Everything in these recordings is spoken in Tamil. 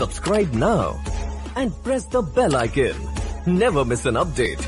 Subscribe now and press the bell icon. Never miss an update.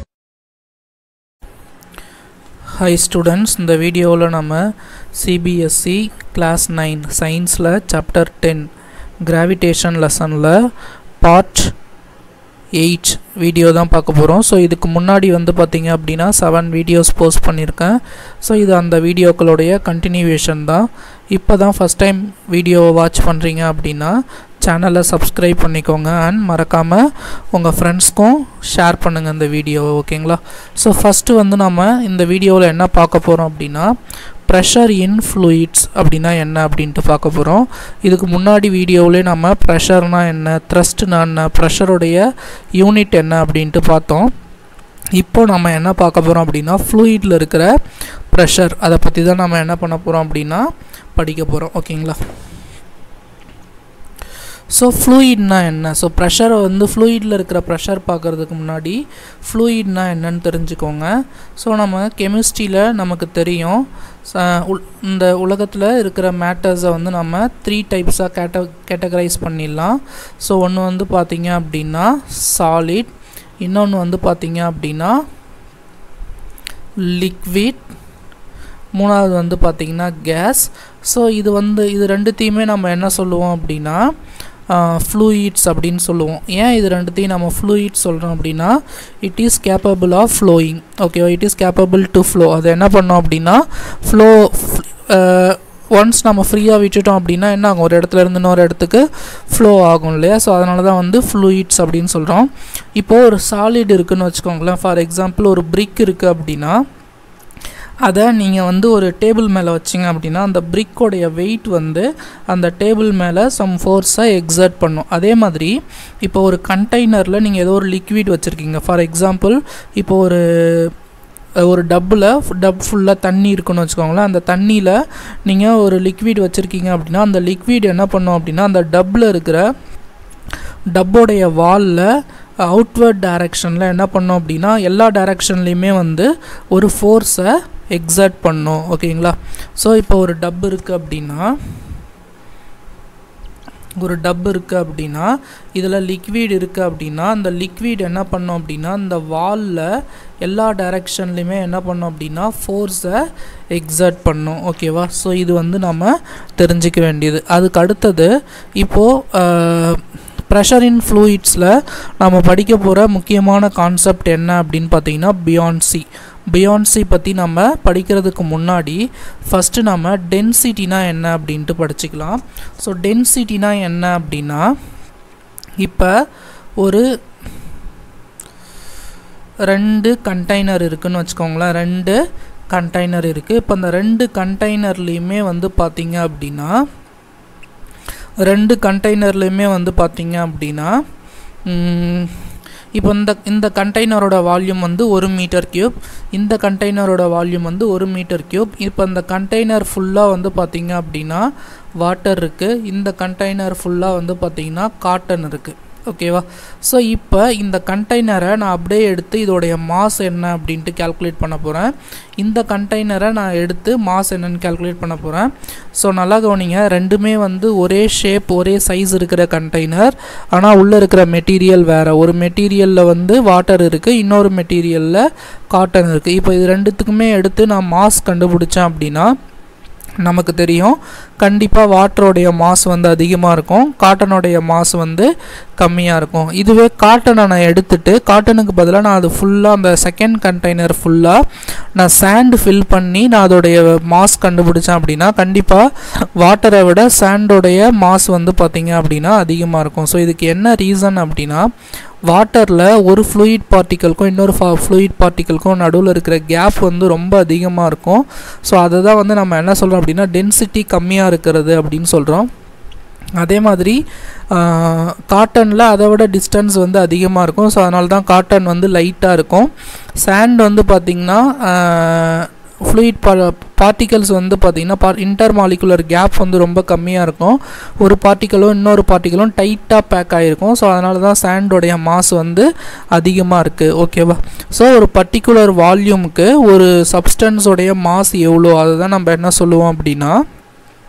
Hi students இந்த வீடியோவில் நம்ம சிபிஎஸ்சி கிளாஸ் நைன் சயின்ஸில் சாப்டர் டென் கிராவிடேஷன் லெசனில் பார்ட் எயிட் வீடியோ தான் பார்க்க போகிறோம் ஸோ இதுக்கு முன்னாடி வந்து பார்த்தீங்க அப்படின்னா செவன் வீடியோஸ் போஸ்ட் பண்ணியிருக்கேன் ஸோ இது அந்த வீடியோக்களுடைய கண்டினியூவேஷன் தான் இப்போ தான் ஃபஸ்ட் டைம் வீடியோவை வாட்ச் பண்ணுறீங்க அப்படின்னா சேனலை சப்ஸ்கிரைப் பண்ணிக்கோங்க அண்ட் மறக்காமல் உங்கள் ஃப்ரெண்ட்ஸ்க்கும் ஷேர் பண்ணுங்கள் இந்த வீடியோவை ஓகேங்களா ஸோ ஃபஸ்ட்டு வந்து நம்ம இந்த வீடியோவில் என்ன பார்க்க போகிறோம் அப்படின்னா ப்ரெஷர் இன் ஃப்ளூயிட்ஸ் அப்படின்னா என்ன அப்படின்ட்டு பார்க்க போகிறோம் இதுக்கு முன்னாடி வீடியோவிலே நம்ம ப்ரெஷர்னா என்ன த்ரஸ்ட்னா என்ன ப்ரெஷருடைய யூனிட் என்ன அப்படின்ட்டு பார்த்தோம் இப்போ நம்ம என்ன பார்க்க போகிறோம் அப்படின்னா ஃப்ளூயிடில் இருக்கிற ப்ரெஷர் அதை பற்றி தான் நம்ம என்ன பண்ண போகிறோம் அப்படின்னா படிக்க போகிறோம் ஓகேங்களா ஸோ ஃப்ளூயிட்னா என்ன ஸோ ப்ரெஷரை வந்து ஃப்ளூயிடில் இருக்கிற ப்ரெஷர் பார்க்குறதுக்கு முன்னாடி ஃப்ளூயிட்னா என்னன்னு தெரிஞ்சுக்கோங்க ஸோ நம்ம கெமிஸ்ட்ரியில் நமக்கு தெரியும் இந்த உலகத்தில் இருக்கிற மேட்டர்ஸை வந்து நம்ம த்ரீ டைப்ஸாக கேட்ட கேட்டகரைஸ் பண்ணிடலாம் ஸோ ஒன்று வந்து பார்த்திங்க அப்படின்னா சாலிட் இன்னொன்று வந்து பார்த்திங்க அப்படின்னா லிக்விட் மூணாவது வந்து பார்த்திங்கன்னா கேஸ் ஸோ இது வந்து இது ரெண்டுத்தையுமே நம்ம என்ன சொல்லுவோம் அப்படின்னா ஃப்ளூயிட்ஸ் அப்படின்னு சொல்லுவோம் ஏன் இது ரெண்டுத்தையும் நம்ம ஃப்ளூயிட்ஸ் சொல்கிறோம் அப்படின்னா it is capable of flowing ஓகேவா it is capable to flow அது என்ன பண்ணோம் அப்படின்னா ஃப்ளோ ஒன்ஸ் நம்ம ஃப்ரீயாக விட்டுட்டோம் அப்படின்னா என்ன ஆகும் ஒரு இடத்துல இருந்து இன்னொரு இடத்துக்கு ஃப்ளோ ஆகும் இல்லையா ஸோ அதனால தான் வந்து ஃப்ளூயிட்ஸ் அப்படின்னு சொல்கிறோம் இப்போது ஒரு சாலிட் இருக்குதுன்னு வச்சுக்கோங்களேன் ஃபார் எக்ஸாம்பிள் ஒரு பிரிக் இருக்குது அப்படின்னா அதை நீங்கள் வந்து ஒரு டேபிள் மேலே வச்சிங்க அப்படின்னா அந்த பிரிக்கோடைய வெயிட் வந்து அந்த டேபிள் மேலே சம் ஃபோர்ஸை எக்ஸர்ட் பண்ணும் அதே மாதிரி இப்போ ஒரு கண்டெய்னரில் நீங்கள் ஏதோ ஒரு லிக்விட் வச்சுருக்கீங்க ஃபார் எக்ஸாம்பிள் இப்போ ஒரு ஒரு டப்பில் டப் ஃபுல்லாக தண்ணி இருக்குன்னு வச்சுக்கோங்களேன் அந்த தண்ணியில் நீங்கள் ஒரு லிக்விட் வச்சுருக்கீங்க அப்படின்னா அந்த லிக்விட் என்ன பண்ணும் அப்படின்னா அந்த டப்பில் இருக்கிற டப்போடைய வாலில் அவுட்வர்ட் டைரக்ஷனில் என்ன பண்ணோம் அப்படின்னா எல்லா டைரக்ஷன்லேயுமே வந்து ஒரு ஃபோர்ஸை எக்ஸர்ட் பண்ணும் ஓகேங்களா ஸோ இப்போ ஒரு டப் இருக்குது அப்படின்னா ஒரு டப் இருக்குது அப்படின்னா இதில் லிக்விட் இருக்குது அப்படின்னா அந்த லிக்விட் என்ன பண்ணோம் அப்படின்னா இந்த வாலில் எல்லா டைரக்ஷன்லேயுமே என்ன பண்ணோம் அப்படின்னா ஃபோர்ஸை எக்ஸர்ட் பண்ணும் ஓகேவா ஸோ இது வந்து நம்ம தெரிஞ்சிக்க வேண்டியது அதுக்கு அடுத்தது இப்போது ப்ரெஷர் இன் ஃப்ளூயிட்ஸில் நம்ம படிக்க போகிற முக்கியமான கான்செப்ட் என்ன அப்படின்னு பார்த்தீங்கன்னா பியான்சி பியான்சி பற்றி நம்ம படிக்கிறதுக்கு முன்னாடி ஃபஸ்ட்டு நம்ம டென்சிட்டினா என்ன அப்படின்ட்டு படிச்சுக்கலாம் ஸோ டென்சிட்டினா என்ன அப்படின்னா இப்போ ஒரு ரெண்டு கண்டெய்னர் இருக்குதுன்னு வச்சுக்கோங்களேன் ரெண்டு கண்டெய்னர் இருக்குது இப்போ அந்த ரெண்டு கண்டெய்னர்லேயுமே வந்து பார்த்திங்க அப்படின்னா ரெண்டு கண்டெய்னர்லேயுமே வந்து பார்த்திங்க அப்படின்னா இப்போ இந்த இந்த கண்டெய்னரோட வால்யூம் வந்து ஒரு மீட்டர் க்யூப் இந்த கண்டெய்னரோட வால்யூம் வந்து ஒரு மீட்டர் க்யூப் இப்போ இந்த கண்டெய்னர் ஃபுல்லாக வந்து பார்த்திங்க அப்படின்னா வாட்டர் இருக்குது இந்த கண்டெய்னர் ஃபுல்லாக வந்து பார்த்திங்கன்னா காட்டன் இருக்குது ஓகேவா ஸோ இப்போ இந்த கண்டெய்னரை நான் அப்படியே எடுத்து இதோடைய மாஸ் என்ன அப்படின்ட்டு கேல்குலேட் பண்ண போகிறேன் இந்த கண்டெய்னரை நான் எடுத்து மாஸ் என்னன்னு கேல்குலேட் பண்ண போகிறேன் ஸோ நல்லா கவனிங்க ரெண்டுமே வந்து ஒரே ஷேப் ஒரே சைஸ் இருக்கிற கண்டெய்னர் ஆனால் உள்ளே இருக்கிற மெட்டீரியல் வேறு ஒரு மெட்டீரியலில் வந்து வாட்டர் இருக்குது இன்னொரு மெட்டீரியலில் காட்டன் இருக்குது இப்போ இது ரெண்டுத்துக்குமே எடுத்து நான் மாஸ் கண்டுபிடிச்சேன் அப்படின்னா நமக்கு தெரியும் கண்டிப்பாக வாட்டரோடைய மாஸ் வந்து அதிகமாக இருக்கும் காட்டனுடைய மாஸ் வந்து கம்மியாக இருக்கும் இதுவே காட்டனை நான் எடுத்துட்டு காட்டனுக்கு பதிலாக நான் அது ஃபுல்லாக அந்த செகண்ட் கண்டெய்னர் ஃபுல்லாக நான் சாண்டு ஃபில் பண்ணி நான் அதோடைய மாஸ் கண்டுபிடிச்சேன் அப்படின்னா கண்டிப்பாக வாட்டரை விட சாண்டோடைய மாஸ் வந்து பார்த்திங்க அப்படின்னா அதிகமாக இருக்கும் ஸோ இதுக்கு என்ன ரீசன் அப்படின்னா வாட்டரில் ஒரு ஃப்ளூயிட் பார்ட்டிக்கலுக்கும் இன்னொரு ஃபா ஃப்ளூயிட் பார்ட்டிக்கலுக்கும் நடுவில் இருக்கிற கேப் வந்து ரொம்ப அதிகமாக இருக்கும் ஸோ அதை தான் வந்து நம்ம என்ன சொல்கிறோம் அப்படின்னா டென்சிட்டி கம்மியாக இருக்கிறது அப்படின்னு சொல்கிறோம் அதே மாதிரி காட்டனில் அதை விட டிஸ்டன்ஸ் வந்து அதிகமாக இருக்கும் ஸோ அதனால தான் காட்டன் வந்து லைட்டாக இருக்கும் சாண்ட் வந்து பார்த்திங்கன்னா ஃப்ளூயிட் பா பார்ட்டிகல்ஸ் வந்து பார்த்திங்கன்னா பா இன்டர் மாலிகுலர் கேப் வந்து ரொம்ப கம்மியாக இருக்கும் ஒரு பார்ட்டிக்கலும் இன்னொரு பார்ட்டிக்கலும் டைட்டாக பேக் ஆகிருக்கும் ஸோ அதனால தான் சாண்டோடைய மாஸ் வந்து அதிகமாக இருக்குது ஓகேவா ஸோ ஒரு பர்டிகுலர் வால்யூமுக்கு ஒரு சப்ஸ்டன்ஸோடைய மாஸ் எவ்வளோ அதை தான் நம்ம என்ன சொல்லுவோம் அப்படின்னா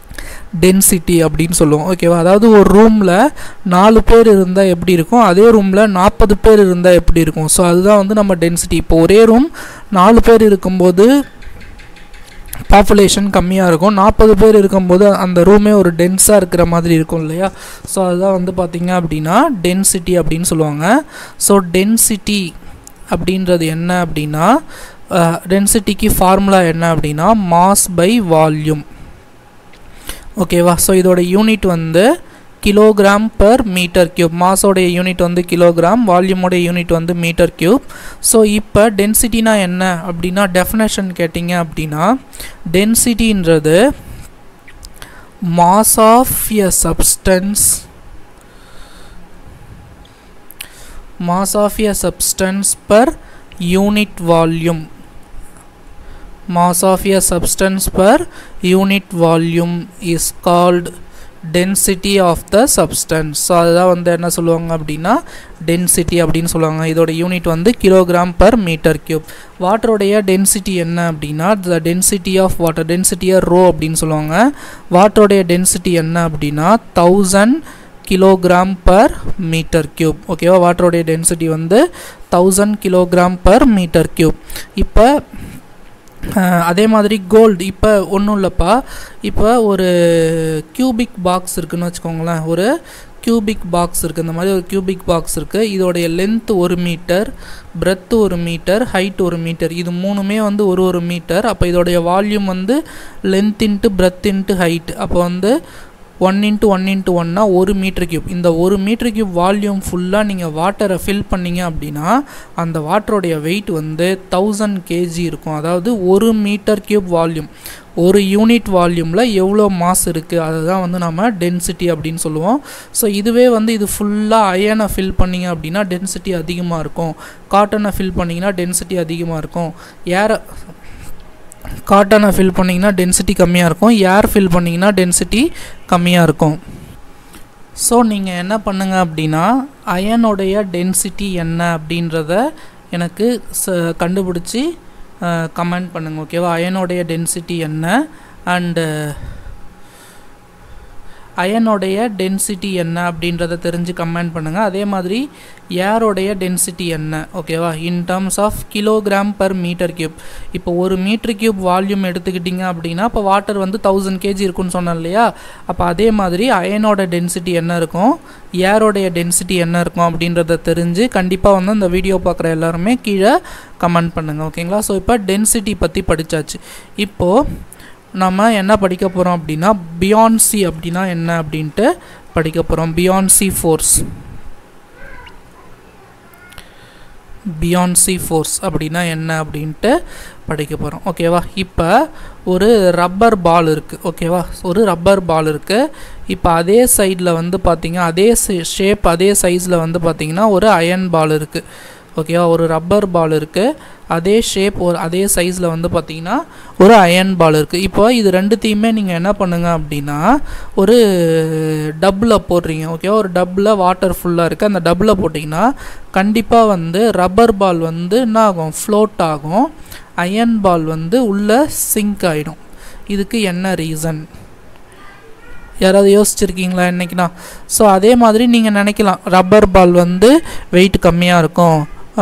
டென்சிட்டி அப்படின்னு சொல்லுவோம் ஓகேவா அதாவது ஒரு ரூமில் நாலு பேர் இருந்தால் எப்படி இருக்கும் அதே ரூமில் நாற்பது பேர் இருந்தால் எப்படி இருக்கும் ஸோ அதுதான் வந்து நம்ம டென்சிட்டி இப்போ ஒரே ரூம் நாலு பேர் இருக்கும்போது பாப்புலேஷன் கம்மியாக இருக்கும் நாற்பது பேர் இருக்கும்போது அந்த ரூமே ஒரு டென்ஸாக இருக்கிற மாதிரி இருக்கும் இல்லையா ஸோ அதுதான் வந்து பார்த்திங்க அப்படின்னா டென்சிட்டி அப்படின்னு சொல்லுவாங்க ஸோ டென்சிட்டி அப்படின்றது என்ன அப்படின்னா டென்சிட்டிக்கு ஃபார்முலா என்ன அப்படின்னா மாஸ் பை வால்யூம் ஓகேவா ஸோ இதோட யூனிட் வந்து கிலோகிராம் பர் மீட்டர் கியூப் மாஸோடைய யூனிட் வந்து கிலோகிராம் வால்யூமோடைய யூனிட் வந்து மீட்டர் கியூப் ஸோ இப்போ டென்சிட்டினா என்ன அப்படின்னா டெஃபினேஷன் கேட்டிங்க அப்படின்னா டென்சிட்டின்றது mass of a substance mass of a substance per unit volume mass of a substance per unit volume is called density of the substance so அதுதான் வந்து என்ன சொல்லுவாங்க அப்படின்னா டென்சிட்டி அப்படின்னு சொல்லுவாங்க இதோட யூனிட் வந்து கிலோகிராம் பர் மீட்டர் கியூப் வாட்டருடைய டென்சிட்டி என்ன அப்படின்னா த டென்சிட்டி ஆஃப் வாட்டர் டென்சிட்டியை ரோ அப்படின்னு சொல்லுவாங்க வாட்டருடைய டென்சிட்டி என்ன அப்படின்னா thousand kilogram per metre cube ஓகேவா வாட்டருடைய டென்சிட்டி வந்து thousand kilogram per metre cube இப்போ அதே மாதிரி கோல்டு இப்போ ஒன்றும் இல்லைப்பா இப்போ ஒரு கியூபிக் பாக்ஸ் இருக்குதுன்னு வச்சுக்கோங்களேன் ஒரு கியூபிக் பாக்ஸ் இருக்குது இந்த மாதிரி ஒரு கியூபிக் பாக்ஸ் இருக்குது இதோடைய லென்த் ஒரு மீட்டர் பிரெத்து ஒரு மீட்டர் ஹைட் ஒரு மீட்டர் இது மூணுமே வந்து ஒரு ஒரு மீட்டர் அப்போ இதோடைய வால்யூம் வந்து length into breadth into height அப்போ வந்து ஒன் இன்ட்டு ஒன் இன்ட்டு ஒன்னா ஒரு மீட்டர் கியூப் இந்த ஒரு மீட்டர் கியூப் வால்யூம் ஃபுல்லாக நீங்கள் வாட்டரை ஃபில் பண்ணீங்க அப்படின்னா அந்த வாட்டருடைய வெயிட் வந்து தௌசண்ட் கேஜி இருக்கும் அதாவது ஒரு மீட்டர் கியூப் வால்யூம் ஒரு யூனிட் வால்யூமில் எவ்வளோ மாஸ் இருக்குது அதுதான் வந்து நம்ம டென்சிட்டி அப்படின்னு சொல்லுவோம் ஸோ இதுவே வந்து இது ஃபுல்லாக அயனை ஃபில் பண்ணிங்க அப்படின்னா டென்சிட்டி அதிகமாக இருக்கும் காட்டனை ஃபில் பண்ணிங்கன்னா டென்சிட்டி அதிகமாக இருக்கும் ஏரை காட்டனை ஃபில் பண்ணிங்கன்னா டென்சிட்டி கம்மியாக இருக்கும் ஏர் ஃபில் பண்ணிங்கன்னா டென்சிட்டி கம்மியாக இருக்கும் ஸோ நீங்கள் என்ன பண்ணுங்கள் அப்படின்னா அயனுடைய டென்சிட்டி என்ன அப்படின்றத எனக்கு ச கண்டுபிடிச்சி கமெண்ட் பண்ணுங்கள் ஓகேவா அயனுடைய டென்சிட்டி என்ன அண்டு அயனுடைய டென்சிட்டி என்ன அப்படின்றத தெரிஞ்சு கமெண்ட் பண்ணுங்கள் அதே மாதிரி ஏரோடைய டென்சிட்டி என்ன ஓகேவா in terms of kilogram per metre cube இப்போ ஒரு மீட்டர் கியூப் வால்யூம் எடுத்துக்கிட்டிங்க அப்படின்னா இப்போ வாட்டர் வந்து தௌசண்ட் கேஜி இருக்குன்னு சொன்னேன் இல்லையா அப்போ அதே மாதிரி அயனோட டென்சிட்டி என்ன இருக்கும் ஏரோடைய டென்சிட்டி என்ன இருக்கும் அப்படின்றத தெரிஞ்சு கண்டிப்பாக வந்து அந்த வீடியோ பார்க்குற எல்லாருமே கீழே கமெண்ட் பண்ணுங்கள் ஓகேங்களா ஸோ இப்போ டென்சிட்டி பற்றி படித்தாச்சு இப்போது நம்ம என்ன படிக்க போகிறோம் அப்படின்னா பியான்சி அப்படின்னா என்ன அப்படின்ட்டு படிக்க போகிறோம் பியான்சி ஃபோர்ஸ் பியான்சி ஃபோர்ஸ் அப்படின்னா என்ன அப்படின்ட்டு படிக்க போகிறோம் ஓகேவா இப்போ ஒரு ரப்பர் பால் இருக்குது ஓகேவா ஒரு ரப்பர் பால் இருக்குது இப்போ அதே சைடில் வந்து பார்த்திங்க அதே ஷேப் அதே சைஸில் வந்து பார்த்திங்கன்னா ஒரு அயன் பால் இருக்குது ஓகேவா ஒரு ரப்பர் பால் இருக்குது அதே ஷேப் ஒரு அதே சைஸில் வந்து பார்த்திங்கன்னா ஒரு அயன் பால் இருக்குது இப்போ இது ரெண்டுத்தையுமே நீங்கள் என்ன பண்ணுங்க அப்படின்னா ஒரு டப்பில் போடுறீங்க ஓகேவா ஒரு டப்பில் வாட்டர் ஃபுல்லாக இருக்குது அந்த டப்பில் போட்டிங்கன்னா கண்டிப்பாக வந்து ரப்பர் பால் வந்து என்ன ஆகும் ஃப்ளோட் ஆகும் அயன் பால் வந்து உள்ளே சிங்க் ஆகிடும் இதுக்கு என்ன ரீசன் யாராவது யோசிச்சிருக்கீங்களா என்னைக்குனா ஸோ அதே மாதிரி நீங்கள் நினைக்கலாம் ரப்பர் பால் வந்து வெயிட் கம்மியாக இருக்கும்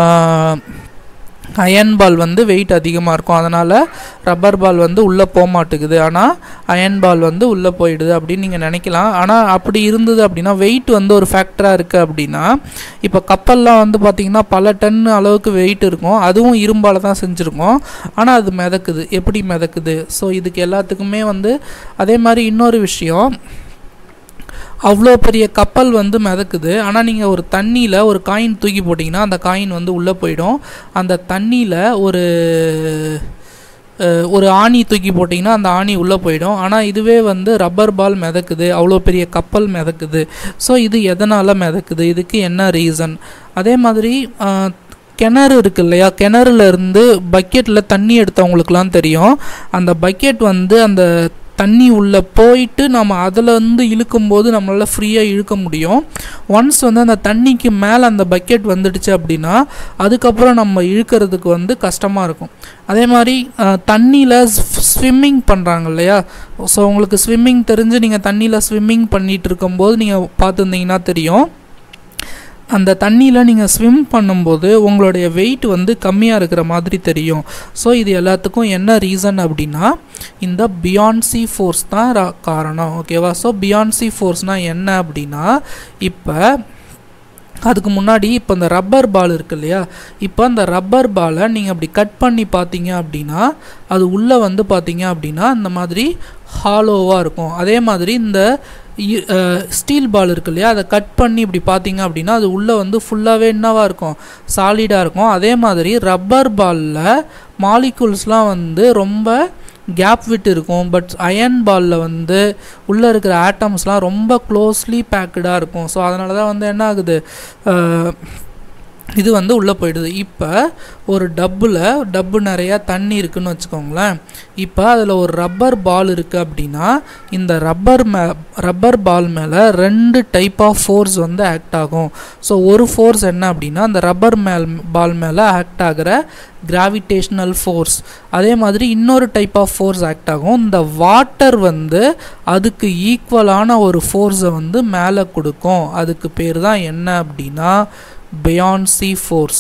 அயன் பால் வந்து வெயிட் அதிகமாக இருக்கும் அதனால் ரப்பர் பால் வந்து உள்ளே போக மாட்டேங்குது ஆனால் அயன் பால் வந்து உள்ளே போயிடுது அப்படின்னு நீங்கள் நினைக்கலாம் ஆனால் அப்படி இருந்தது அப்படின்னா வெயிட் வந்து ஒரு ஃபேக்டராக இருக்குது அப்படின்னா இப்போ கப்பல்லாம் வந்து பார்த்திங்கன்னா பல டன் அளவுக்கு வெயிட் இருக்கும் அதுவும் இரும்பால் தான் செஞ்சுருக்கோம் ஆனால் அது மிதக்குது எப்படி மிதக்குது ஸோ இதுக்கு எல்லாத்துக்குமே வந்து அதே மாதிரி இன்னொரு விஷயம் அவ்வளோ பெரிய கப்பல் வந்து மிதக்குது ஆனால் நீங்கள் ஒரு தண்ணியில் ஒரு காயின் தூக்கி போட்டிங்கன்னா அந்த காயின் வந்து உள்ளே போயிடும் அந்த தண்ணியில் ஒரு ஒரு ஆணி தூக்கி போட்டிங்கன்னா அந்த ஆணி உள்ளே போயிடும் ஆனால் இதுவே வந்து ரப்பர் பால் மிதக்குது அவ்வளோ பெரிய கப்பல் மிதக்குது ஸோ இது எதனால் மிதக்குது இதுக்கு என்ன ரீசன் அதே மாதிரி கிணறு இருக்கு இல்லையா கிணறுல இருந்து பக்கெட்டில் தண்ணி எடுத்தவங்களுக்குலாம் தெரியும் அந்த பக்கெட் வந்து அந்த தண்ணி உள்ளே போயிட்டு நம்ம அதில் வந்து இழுக்கும்போது நம்மளால் ஃப்ரீயாக இழுக்க முடியும் ஒன்ஸ் வந்து அந்த தண்ணிக்கு மேலே அந்த பக்கெட் வந்துடுச்சு அப்படின்னா அதுக்கப்புறம் நம்ம இழுக்கிறதுக்கு வந்து கஷ்டமாக இருக்கும் அதே மாதிரி தண்ணியில் ஸ்விம்மிங் பண்ணுறாங்க இல்லையா ஸோ உங்களுக்கு ஸ்விம்மிங் தெரிஞ்சு நீங்கள் தண்ணியில் ஸ்விம்மிங் பண்ணிகிட்டு இருக்கும்போது நீங்கள் பார்த்துருந்தீங்கன்னா தெரியும் அந்த தண்ணியில் நீங்கள் ஸ்விம் பண்ணும்போது உங்களுடைய வெயிட் வந்து கம்மியாக இருக்கிற மாதிரி தெரியும் ஸோ இது எல்லாத்துக்கும் என்ன ரீசன் அப்படின்னா இந்த பியான்சி ஃபோர்ஸ் தான் ரா- காரணம் ஓகேவா ஸோ பியான்சி ஃபோர்ஸ்னால் என்ன அப்படின்னா இப்போ அதுக்கு முன்னாடி இப்போ இந்த ரப்பர் பால் இருக்கு இல்லையா இப்போ அந்த ரப்பர் பாலை நீங்கள் அப்படி கட் பண்ணி பார்த்தீங்க அப்படின்னா அது உள்ளே வந்து பார்த்தீங்க அப்படின்னா இந்த மாதிரி ஹாலோவாக இருக்கும் அதே மாதிரி இந்த ஸ்டீல் பால் இருக்கு இல்லையா அதை கட் பண்ணி இப்படி பார்த்தீங்க அப்படின்னா அது உள்ளே வந்து ஃபுல்லாகவே என்னவாக இருக்கும் சாலிடாக இருக்கும் அதே மாதிரி ரப்பர் பாலில் மாலிகூல்ஸ்லாம் வந்து ரொம்ப கேப் விட்டு இருக்கும் பட் அயன் பாலில் வந்து உள்ளே இருக்கிற ஆட்டம்ஸ்லாம் ரொம்ப க்ளோஸ்லி பேக்கடாக இருக்கும் ஸோ அதனால தான் வந்து என்ன ஆகுது அஹ், இது வந்து உள்ளே போயிடுது இப்போ ஒரு டப்பில் டப்பு நிறையா தண்ணி இருக்குன்னு வச்சுக்கோங்களேன் இப்போ அதில் ஒரு ரப்பர் பால் இருக்குது அப்படின்னா இந்த ரப்பர் மே ரப்பர் பால் மேலே ரெண்டு டைப் ஆஃப் ஃபோர்ஸ் வந்து ஆக்ட் ஆகும் ஸோ ஒரு ஃபோர்ஸ் என்ன அப்படின்னா அந்த ரப்பர் மேல் பால் மேலே ஆக்ட் ஆகிற கிராவிடேஷ்னல் ஃபோர்ஸ் அதே மாதிரி இன்னொரு டைப் ஆஃப் ஃபோர்ஸ் ஆக்ட் ஆகும் இந்த வாட்டர் வந்து அதுக்கு ஈக்குவலான ஒரு ஃபோர்ஸை வந்து மேலே கொடுக்கும் அதுக்கு பேர் தான் என்ன அப்படின்னா பெயான்சி ஃபோர்ஸ்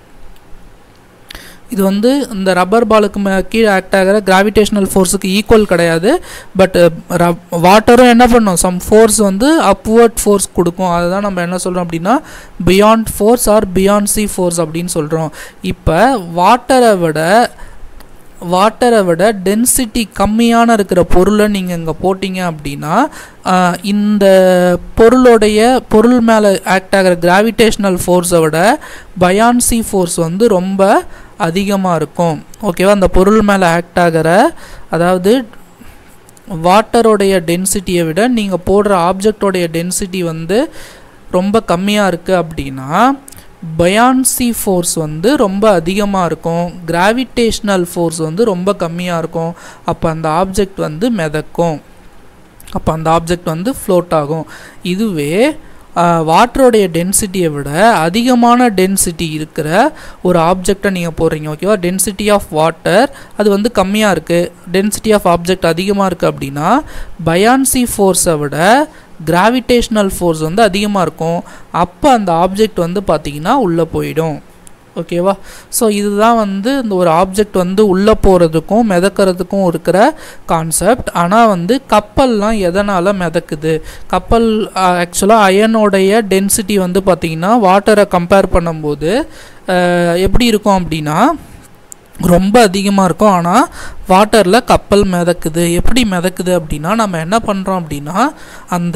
இது வந்து இந்த ரப்பர் பாலுக்கு மே கீழே ஆக்ட் ஆகிற கிராவிடேஷனல் ஃபோர்ஸுக்கு ஈக்குவல் கிடையாது பட் வாட்டரும் என்ன பண்ணும் சம் ஃபோர்ஸ் வந்து அப்வர்ட் ஃபோர்ஸ் கொடுக்கும் அதுதான் நம்ம என்ன சொல்கிறோம் அப்படின்னா buoyant force or buoyancy force அப்படின்னு சொல்கிறோம் இப்போ வாட்டரை விட வாட்டரை விட டென்சிட்டி கம்மியான இருக்கிற பொருளை நீங்கள் இங்கே போட்டிங்க அப்படின்னா ஆஹ், இந்த பொருளுடைய பொருள் மேலே ஆக்ட் ஆகிற கிராவிடேஷ்னல் ஃபோர்ஸை விட பயான்சி ஃபோர்ஸ் வந்து ரொம்ப அதிகமாக இருக்கும் ஓகேவா அந்த பொருள் மேலே ஆக்ட் ஆகிற அதாவது வாட்டரோடைய டென்சிட்டியை விட நீங்கள் போடுற ஆப்ஜெக்டோடைய டென்சிட்டி வந்து ரொம்ப கம்மியாக இருக்குது அப்படின்னா பயான்சி ஃபோர்ஸ் வந்து ரொம்ப அதிகமாக இருக்கும் கிராவிடேஷ்னல் ஃபோர்ஸ் வந்து ரொம்ப கம்மியாக இருக்கும் அப்போ அந்த ஆப்ஜெக்ட் வந்து மிதக்கும் அப்போ அந்த ஆப்ஜெக்ட் வந்து ஃப்ளோட் ஆகும் இதுவே வாட்டரோடைய டென்சிட்டியை விட அதிகமான டென்சிட்டி இருக்கிற ஒரு ஆப்ஜெக்டை நீங்கள் போடுறீங்க ஓகேவா டென்சிட்டி ஆஃப் வாட்டர் அது வந்து கம்மியாக இருக்குது டென்சிட்டி ஆஃப் ஆப்ஜெக்ட் அதிகமாக இருக்குது அப்படின்னா பயான்சி ஃபோர்ஸை விட கிராவிடேஷ்னல் ஃபோர்ஸ் வந்து அதிகமாக இருக்கும் அப்போ அந்த ஆப்ஜெக்ட் வந்து பார்த்திங்கன்னா உள்ளே போயிடும் ஓகேவா ஸோ இதுதான் வந்து இந்த ஒரு ஆப்ஜெக்ட் வந்து உள்ளே போகிறதுக்கும் மிதக்கிறதுக்கும் இருக்கிற கான்செப்ட் ஆனால் வந்து கப்பல்லாம் எதனால் மிதக்குது கப்பல் ஆக்சுவலாக அயனோடைய டென்சிட்டி வந்து பார்த்திங்கன்னா வாட்டரை கம்பேர் பண்ணும்போது அஹ், எப்படி இருக்கும் அப்படின்னா ரொம்ப அதிகமாக இருக்கும் ஆனால் வாட்டரில் கப்பல் மிதக்குது எப்படி மிதக்குது அப்படின்னா நம்ம என்ன பண்ணுறோம் அப்படின்னா அந்த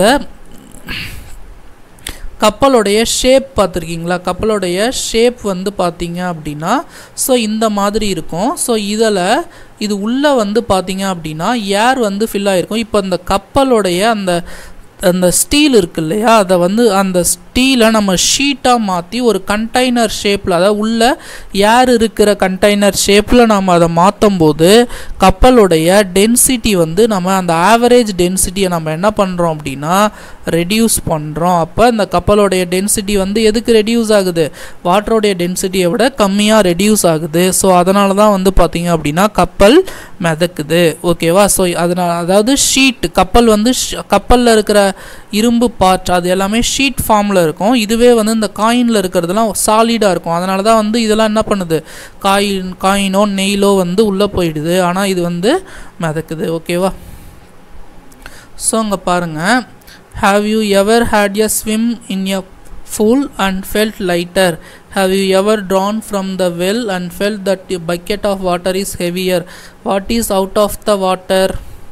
கப்பலுடைய ஷேப் பார்த்துருக்கீங்களா கப்பலுடைய ஷேப் வந்து பார்த்தீங்க அப்படின்னா ஸோ இந்த மாதிரி இருக்கும் ஸோ இதில் இது உள்ளே வந்து பார்த்தீங்க அப்படின்னா ஏர் வந்து ஃபில் ஆகிருக்கும் இப்போ இந்த கப்பலுடைய அந்த அந்த ஸ்டீல் இருக்கு இல்லையா அதை வந்து அந்த ஸ்டீலை நம்ம ஷீட்டாக மாற்றி ஒரு கண்டெய்னர் ஷேப்பில் அதாவது உள்ள ஏர் இருக்கிற கண்டெய்னர் ஷேப்பில் நம்ம அதை மாற்றும் போது கப்பலுடைய டென்சிட்டி வந்து நம்ம அந்த ஆவரேஜ் டென்சிட்டியை நம்ம என்ன பண்ணுறோம் அப்படின்னா ரெடியூஸ் பண்ணுறோம் அப்போ இந்த கப்பலோடைய டென்சிட்டி வந்து எதுக்கு ரெடியூஸ் ஆகுது வாட்டரோடைய டென்சிட்டியை விட கம்மியாக ரெடியூஸ் ஆகுது ஸோ அதனால தான் வந்து பார்த்தீங்க அப்படின்னா கப்பல் மிதக்குது ஓகேவா ஸோ அதனால் அதாவது ஷீட் கப்பல் வந்து கப்பலில் இருக்கிற இரும்பு பார்ட் அது எல்லாமே ஷீட் ஃபார்மில் இருக்கும் இதுவே வந்து இந்த காயினில் இருக்கிறதெல்லாம் சாலிடாக இருக்கும் அதனால தான் வந்து இதெல்லாம் என்ன பண்ணுது காயின் காயினோ நெய்லோ வந்து உள்ளே போயிடுது ஆனால் இது வந்து மிதக்குது ஓகேவா ஸோ அங்கே பாருங்கள் have you ever had a swim in a full and felt lighter have you ever drawn from the well and felt that a bucket of water is heavier what is out of the water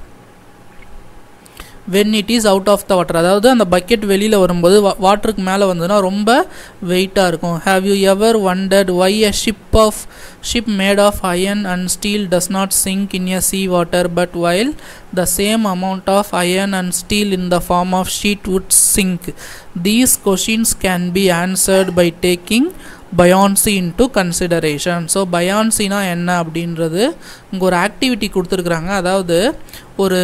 when it is out of the water அதாவது அந்த பக்கெட் வெளியில் வரும்போது வாட்டருக்கு மேலே வந்ததுன்னா ரொம்ப வெயிட்டாக இருக்கும் have you ever wondered why a ship of ship made of iron and steel does not sink in a sea water but while the same amount of iron and steel in the form of sheet would sink these questions can be answered by taking buoyancy into consideration so பயான்சினா என்ன அப்படின்றது இங்கே ஒரு ஆக்டிவிட்டி கொடுத்துருக்குறாங்க அதாவது ஒரு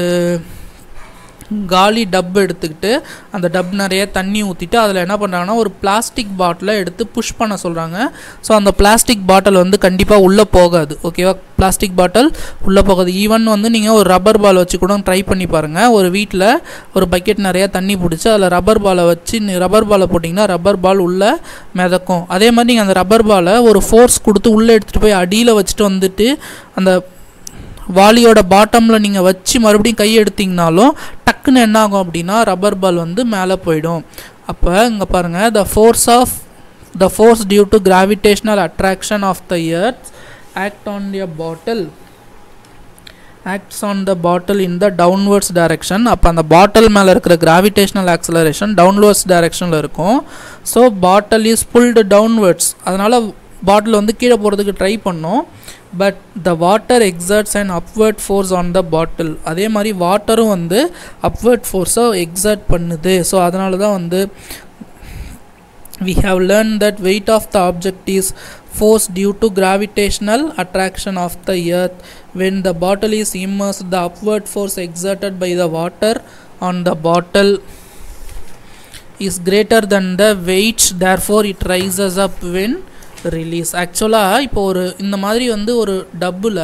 காலி டப் எடுத்துக்கிட்டு அந்த டப் நிறைய தண்ணி ஊற்றிட்டு அதில் என்ன பண்ணுறாங்கன்னா ஒரு பிளாஸ்டிக் பாட்டிலை எடுத்து புஷ் பண்ண சொல்கிறாங்க ஸோ அந்த பிளாஸ்டிக் பாட்டில் வந்து கண்டிப்பாக உள்ளே போகாது ஓகேவா பிளாஸ்டிக் பாட்டில் உள்ளே போகாது ஈவன் வந்து நீங்கள் ஒரு ரப்பர் பால் வச்சு கூட ட்ரை பண்ணி பாருங்கள் ஒரு வீட்டில் ஒரு பக்கெட் நிறையா தண்ணி பிடிச்சி அதில் ரப்பர் பாலை வச்சு ரப்பர் பாலை போட்டிங்கன்னா ரப்பர் பால் உள்ளே மிதக்கும் அதே மாதிரி நீங்கள் அந்த ரப்பர் பாலை ஒரு ஃபோர்ஸ் கொடுத்து உள்ளே எடுத்துகிட்டு போய் அடியில் வச்சுட்டு வந்துட்டு அந்த வாளியோட பாட்டமில் நீங்கள் வச்சு மறுபடியும் கை எடுத்தீங்கனாலும் டக்குன்னு என்ன ஆகும் அப்படின்னா ரப்பர் பால் வந்து மேலே போயிடும் அப்போ இங்கே பாருங்கள் the force of the force due to gravitational attraction of the earth act on a bottle acts on the bottle in the downwards direction அப்போ அந்த பாட்டில் மேலே இருக்கிற கிராவிடேஷனல் ஆக்சலரேஷன் டவுன்வர்ட்ஸ் டைரக்ஷனில் இருக்கும் so bottle is pulled downwards அதனால் பாட்டில் வந்து கீழே போகிறதுக்கு ட்ரை பண்ணோம் but the water exerts an upward force on the bottle அதே மாதிரி வாட்டரும் வந்து அப்வர்ட் ஃபோர்ஸை எக்ஸர்ட் பண்ணுது ஸோ அதனால தான் வந்து we have learned that weight of the object is force due to gravitational attraction of the earth when the bottle is immersed the upward force exerted by the water on the bottle is greater than the weight therefore it rises up when release ஆக்சுவலாக இப்போ ஒரு இந்த மாதிரி வந்து ஒரு டப்பில்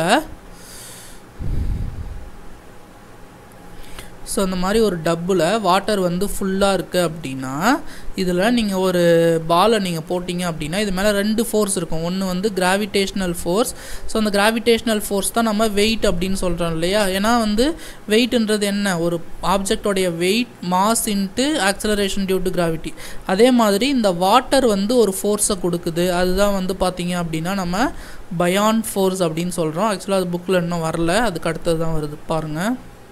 ஸோ அந்த மாதிரி ஒரு டப்பில் வாட்டர் வந்து ஃபுல்லாக இருக்குது அப்படின்னா இதில் நீங்கள் ஒரு பாலை நீங்கள் போட்டிங்க அப்படின்னா இது மேலே ரெண்டு ஃபோர்ஸ் இருக்கும் ஒன்று வந்து கிராவிடேஷ்னல் ஃபோர்ஸ் ஸோ அந்த கிராவிடேஷ்னல் ஃபோர்ஸ் தான் நம்ம வெயிட் அப்படின்னு சொல்கிறோம் இல்லையா ஏன்னா வந்து வெயிட்ன்றது என்ன ஒரு ஆப்ஜெக்டோடைய weight mass into acceleration due to gravity அதே மாதிரி இந்த வாட்டர் வந்து ஒரு ஃபோர்ஸை கொடுக்குது அதுதான் வந்து பார்த்தீங்க அப்படின்னா நம்ம பயான் ஃபோர்ஸ் அப்படின்னு சொல்கிறோம் ஆக்சுவலாக அது புக்கில் இன்னும் வரல அதுக்கு அடுத்தது தான் வருது பாருங்கள்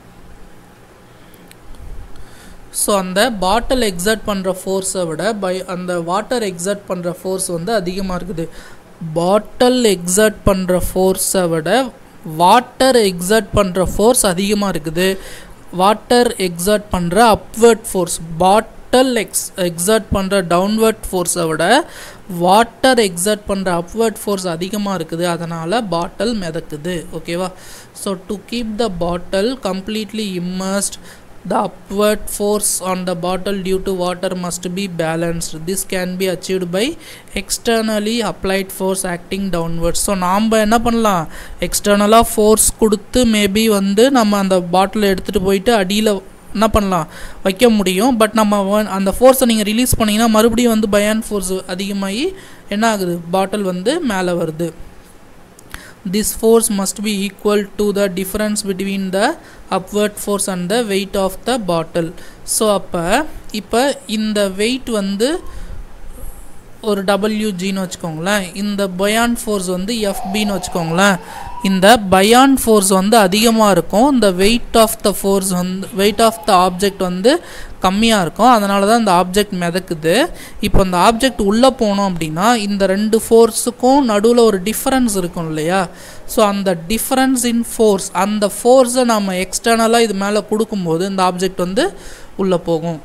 ஸோ அந்த பாட்டில் எக்ஸர்ட் பண்ணுற ஃபோர்ஸை விட பை அந்த வாட்டர் எக்ஸர்ட் பண்ணுற ஃபோர்ஸ் வந்து அதிகமாக இருக்குது பாட்டில் எக்ஸர்ட் பண்ணுற ஃபோர்ஸை விட வாட்டர் எக்ஸர்ட் பண்ணுற ஃபோர்ஸ் அதிகமாக இருக்குது வாட்டர் எக்ஸர்ட் பண்ணுற அப்வர்ட் ஃபோர்ஸ் பாட்டல் எக்ஸ் எக்ஸர்ட் பண்ணுற டவுன்வர்ட் ஃபோர்ஸை விட வாட்டர் எக்ஸர்ட் பண்ணுற அப்வர்ட் ஃபோர்ஸ் அதிகமாக இருக்குது அதனால் பாட்டில் மிதக்குது ஓகேவா so to keep the bottle completely immersed The upward force on the bottle due to water must be balanced. This can be achieved by externally applied force acting downwards. So நாம் என்ன பண்ணலாம் எக்ஸ்டர்னலாக ஃபோர்ஸ் கொடுத்து மேபி வந்து நம்ம அந்த பாட்டிலை எடுத்துகிட்டு போயிட்டு அடியில் என்ன பண்ணலாம் வைக்க முடியும் பட் நம்ம வ- அந்த ஃபோர்ஸை நீங்கள் ரிலீஸ் பண்ணிங்கன்னா மறுபடியும் வந்து பயான் ஃபோர்ஸ் அதிகமாகி என்ன ஆகுது பாட்டில் வந்து மேலே வருது this force must be equal to the difference between the upward force and the weight of the bottle so அப்போ இப்போ இந்த weight வந்து ஒரு டபிள்யூஜின்னு வச்சுக்கோங்களேன் இந்த பயான் ஃபோர்ஸ் வந்து எஃபின்னு வச்சுக்கோங்களேன் இந்த பயான் ஃபோர்ஸ் வந்து அதிகமாக இருக்கும் இந்த வெயிட் ஆஃப் த ஃபோர்ஸ் வந்து வெயிட் ஆஃப் த ஆப்ஜெக்ட் வந்து கம்மியாக இருக்கும் அதனால தான் இந்த ஆப்ஜெக்ட் மிதக்குது இப்போ இந்த ஆப்ஜெக்ட் உள்ளே போனோம் அப்படின்னா இந்த ரெண்டு ஃபோர்ஸுக்கும் நடுவில் ஒரு டிஃப்ரென்ஸ் இருக்கும் இல்லையா ஸோ அந்த டிஃப்ரென்ஸ் இன் ஃபோர்ஸ் அந்த ஃபோர்ஸை நம்ம எக்ஸ்டர்னலாக இது மேலே கொடுக்கும்போது இந்த ஆப்ஜெக்ட் வந்து உள்ளே போகும்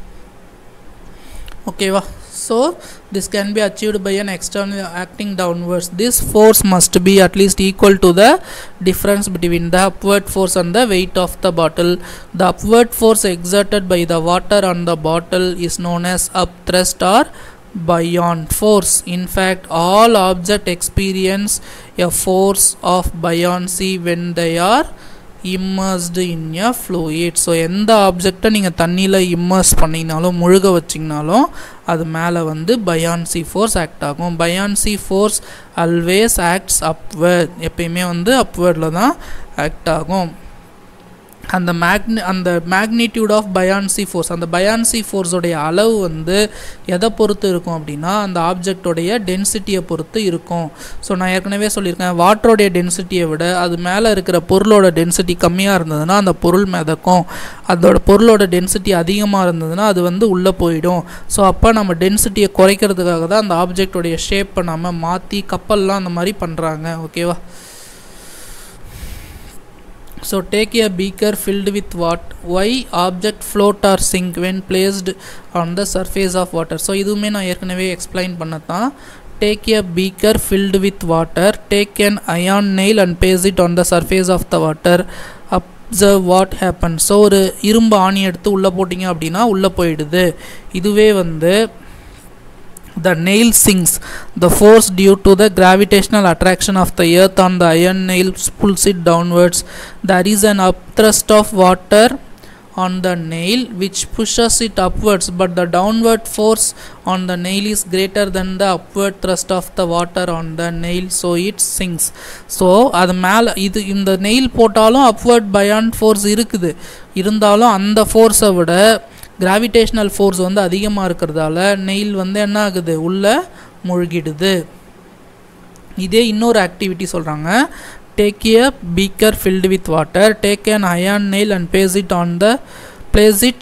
ஓகேவா so this can be achieved by an external acting downwards this force must be at least equal to the difference between the upward force and the weight of the bottle the upward force exerted by the water on the bottle is known as upthrust or buoyant force in fact all objects experience a force of buoyancy when they are immersed in a fluid so எந்த ஆப்ஜெக்டை நீங்கள் தண்ணியில் இம்மர்ஸ் பண்ணிங்கனாலும் முழுக வச்சிங்கனாலும் அது மேலே வந்து பயான்சி ஃபோர்ஸ் ஆக்ட் ஆகும் buoyancy force always acts upward எப்பயுமே வந்து அப்வர்டில் தான் ஆக்ட் ஆகும் அந்த மேக்னி அந்த மேக்னிடியூட் ஆஃப் பயான்சி ஃபோர்ஸ் அந்த பயான்சி ஃபோர்ஸோடைய அளவு வந்து எதை பொறுத்து இருக்கும் அப்படின்னா அந்த ஆப்ஜெக்டோடைய டென்சிட்டியை பொறுத்து இருக்கும் ஸோ நான் ஏற்கனவே சொல்லியிருக்கேன் வாட்டரோடைய டென்சிட்டியை விட அது மேலே இருக்கிற பொருளோட டென்சிட்டி கம்மியாக இருந்ததுன்னா அந்த பொருள் மிதக்கும் அதோட பொருளோட டென்சிட்டி அதிகமாக இருந்ததுன்னா அது வந்து உள்ளே போயிடும் ஸோ அப்போ நம்ம டென்சிட்டியை குறைக்கிறதுக்காக தான் அந்த ஆப்ஜெக்டோடைய ஷேப்பை நம்ம மாற்றி கப்பல்லாம் அந்த மாதிரி பண்ணுறாங்க ஓகேவா so take a beaker filled with what why object float or sink when placed on the surface of water so இதுவுமே நான் ஏற்கனவே எக்ஸ்பிளைன் பண்ணதான் take a beaker filled with water take an iron nail and place it on the surface of the water observe what happens so ஒரு இரும்பு ஆணி எடுத்து உள்ளே போட்டிங்க அப்படின்னா உள்ளே போயிடுது இதுவே வந்து the nail sinks the force due to the gravitational attraction of the earth on the iron nail pulls it downwards there is an upthrust of water on the nail which pushes it upwards but the downward force on the nail is greater than the upward thrust of the water on the nail so it sinks so அது மேலே இது இந்த நெயில் போட்டாலும் அப்வர்ட் பயாண்ட் ஃபோர்ஸ் இருக்குது இருந்தாலும் அந்த ஃபோர்ஸை விட கிராவிடேஷ்னல் ஃபோர்ஸ் வந்து அதிகமாக இருக்கிறதால நெயில் வந்து என்ன ஆகுது உள்ளே முழுகிடுது இதே இன்னொரு ஆக்டிவிட்டி சொல்கிறாங்க take a beaker filled with water take an iron nail and place it on the place it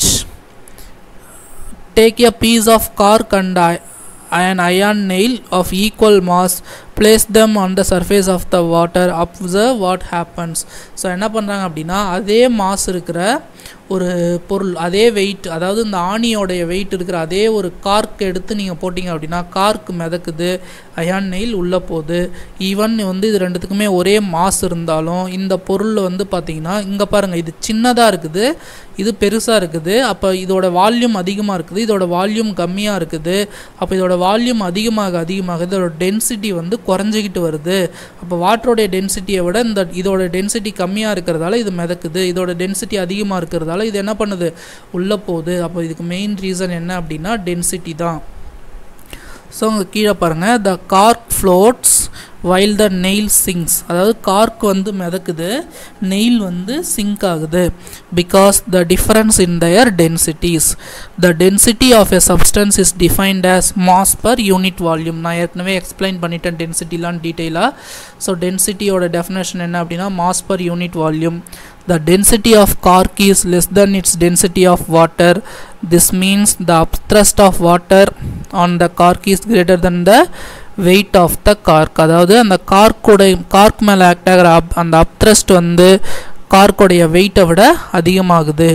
take a piece of cork and i- an iron nail of equal mass place them on the surface of the water observe what happens so என்ன பண்ணுறாங்க அப்படின்னா அதே மாஸ் இருக்கிற ஒரு பொருள் அதே வெயிட் அதாவது இந்த ஆணியோடைய வெயிட் இருக்கிற அதே ஒரு கார்க் எடுத்து நீங்கள் போட்டிங்க அப்படின்னா கார்க் மிதக்குது அயான் நெயில் உள்ளே போகுது ஈவன் வந்து இது ரெண்டுத்துக்குமே ஒரே மாஸ் இருந்தாலும் இந்த பொருள் வந்து பார்த்தீங்கன்னா இங்கே பாருங்கள் இது சின்னதாக இருக்குது இது பெருசாக இருக்குது அப்போ இதோட வால்யூம் அதிகமாக இருக்குது இதோட வால்யூம் கம்மியாக இருக்குது அப்போ இதோட வால்யூம் அதிகமாக அதிகமாக இதோட டென்சிட்டி வந்து குறைஞ்சிக்கிட்டு வருது அப்போ வாட்டரோடைய டென்சிட்டியை விட இந்த இதோட டென்சிட்டி கம்மியாக இருக்கிறதால இது மிதக்குது இதோட டென்சிட்டி அதிகமாக இருக்கிறதால இது என்ன பண்ணுது உள்ளே போகுது அப்போ இதுக்கு மெயின் ரீசன் என்ன அப்படின்னா டென்சிட்டி தான் ஸோ அங்கே கீழே பாருங்கள் the cork floats while the nail sinks அதாவது கார்க் வந்து மிதக்குது நெயில் வந்து சிங்க் ஆகுது because the difference in their densities the density of a substance is defined as mass per unit volume நான் ஏற்கனவே எக்ஸ்பிளைன் பண்ணிட்டேன் டென்சிட்டிலாம் டீட்டெயிலாக ஸோ டென்சிட்டியோட டெஃபினேஷன் என்ன அப்படின்னா mass per unit volume the density of cork is less than its density of water this means the upthrust of water on the cork is greater than the weight of the cork அதாவது அந்த கார்க்குடைய கார்க் மேலே ஆக்ட் ஆகிற அப் அந்த அப்த்ரஸ்ட் வந்து கார்க்குடைய வெயிட்டை விட அதிகமாகுது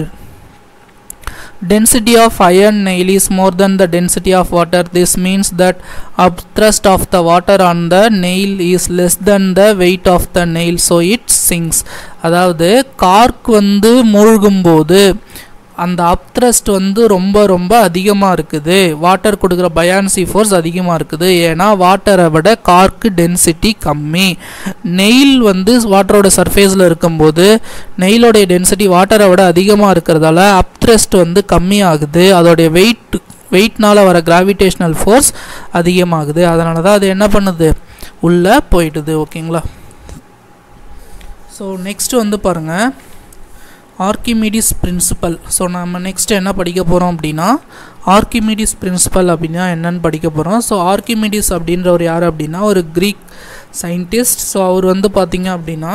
density of iron nail is more than the density of water this means that upthrust of the water on the nail is less than the weight of the nail so it sinks அதாவது கார்க் வந்து மூழ்கும்போது அந்த அப்த்ரஸ்ட் வந்து ரொம்ப ரொம்ப அதிகமாக இருக்குது வாட்டர் கொடுக்குற பயான்சி ஃபோர்ஸ் அதிகமாக இருக்குது ஏன்னா வாட்டரை விட கார்க்கு டென்சிட்டி கம்மி நெயில் வந்து வாட்டரோட சர்ஃபேஸில் இருக்கும்போது நெயிலோடைய டென்சிட்டி வாட்டரை விட அதிகமாக இருக்கிறதால அப்த்ரஸ்ட் வந்து கம்மியாகுது அதோடைய வெயிட் வெயிட்னால் வர கிராவிடேஷ்னல் ஃபோர்ஸ் அதிகமாகுது அதனால தான் அது என்ன பண்ணுது உள்ளே போயிடுது ஓகேங்களா ஸோ நெக்ஸ்ட் வந்து பாருங்கள் ஆர்கிமிடிஸ் பிரின்சிபல் ஸோ நம்ம நெக்ஸ்ட் என்ன படிக்க போகிறோம் அப்படின்னா ஆர்கிமிடிஸ் பிரின்சிபல் அப்படின்னா என்னன்னு படிக்க போகிறோம் ஸோ ஆர்கிமிடிஸ் அப்படின்றவர் யார் அப்படின்னா ஒரு க்ரீக் சயின்டிஸ்ட் ஸோ அவர் வந்து பார்த்தீங்க அப்படின்னா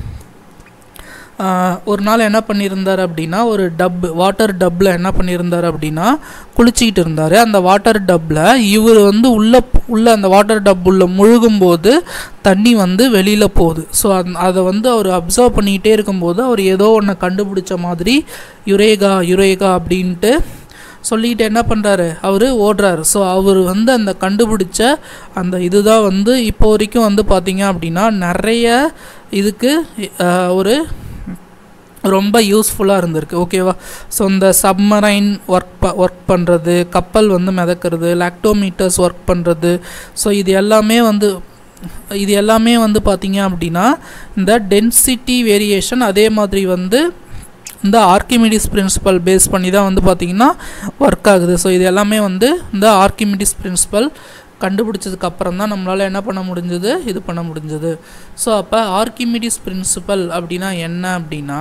ஆஹ், ஒரு நாள் என்ன பண்ணியிருந்தார் அப்படின்னா ஒரு டப் வாட்டர் டப்பில் என்ன பண்ணியிருந்தார் அப்படின்னா குளிச்சிக்கிட்டு இருந்தார் அந்த வாட்டர் டப்பில் இவர் வந்து உள்ள உள்ள அந்த வாட்டர் டப் உள்ள முழுகும்போது தண்ணி வந்து வெளியில் போகுது ஸோ அந் அதை வந்து அவர் அப்சர்வ் பண்ணிக்கிட்டே இருக்கும்போது அவர் ஏதோ ஒன்று கண்டுபிடிச்ச மாதிரி யுரேகா யுரேகா அப்படின்ட்டு சொல்லிக்கிட்டு என்ன பண்ணுறாரு அவர் ஓடுறாரு ஸோ அவர் வந்து அந்த கண்டுபிடிச்ச அந்த இதுதான் வந்து இப்போ வரைக்கும் வந்து பார்த்தீங்க அப்படின்னா நிறைய இதுக்கு அஹ், ஒரு ரொம்ப யூஸ்ஃபுல்லாக இருந்திருக்கு ஓகேவா ஸோ இந்த சப்மரைன் ஒர்க் ப ஒர்க் பண்ணுறது கப்பல் வந்து மிதக்கிறது லாக்டோமீட்டர்ஸ் ஒர்க் பண்ணுறது ஸோ இது எல்லாமே வந்து இது எல்லாமே வந்து பார்த்தீங்க அப்படின்னா இந்த டென்சிட்டி வேரியேஷன் அதே மாதிரி வந்து இந்த ஆர்கிமிடிஸ் பிரின்சிபல் பேஸ் பண்ணி தான் வந்து பார்த்திங்கன்னா ஒர்க் ஆகுது ஸோ இது எல்லாமே வந்து இந்த ஆர்கிமிடிஸ் பிரின்சிபல் கண்டுபிடிச்சதுக்கு அப்புறம் தான் நம்மளால் என்ன பண்ண முடிஞ்சது இது பண்ண முடிஞ்சது ஸோ அப்போ ஆர்கிமிடிஸ் பிரின்சிபல் அப்படின்னா என்ன அப்படின்னா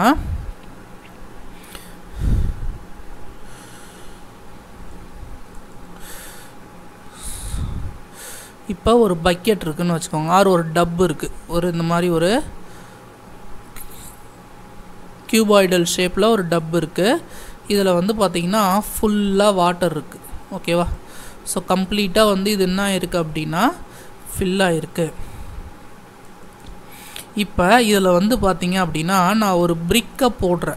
இப்போ ஒரு பக்கெட் இருக்குன்னு வச்சுக்கோங்க ஆர் ஒரு டப் இருக்குது ஒரு இந்த மாதிரி ஒரு கியூபாய்டல் ஷேப்பில் ஒரு டப் இருக்குது இதில் வந்து பார்த்திங்கன்னா ஃபுல்லாக வாட்டர் இருக்குது ஓகேவா ஸோ கம்ப்ளீட்டாக வந்து இது என்ன இருக்குது அப்படின்னா ஃபில்லாக இருக்குது இப்போ இதில் வந்து பார்த்தீங்க அப்படின்னா நான் ஒரு பிரிக்கை போடுறேன்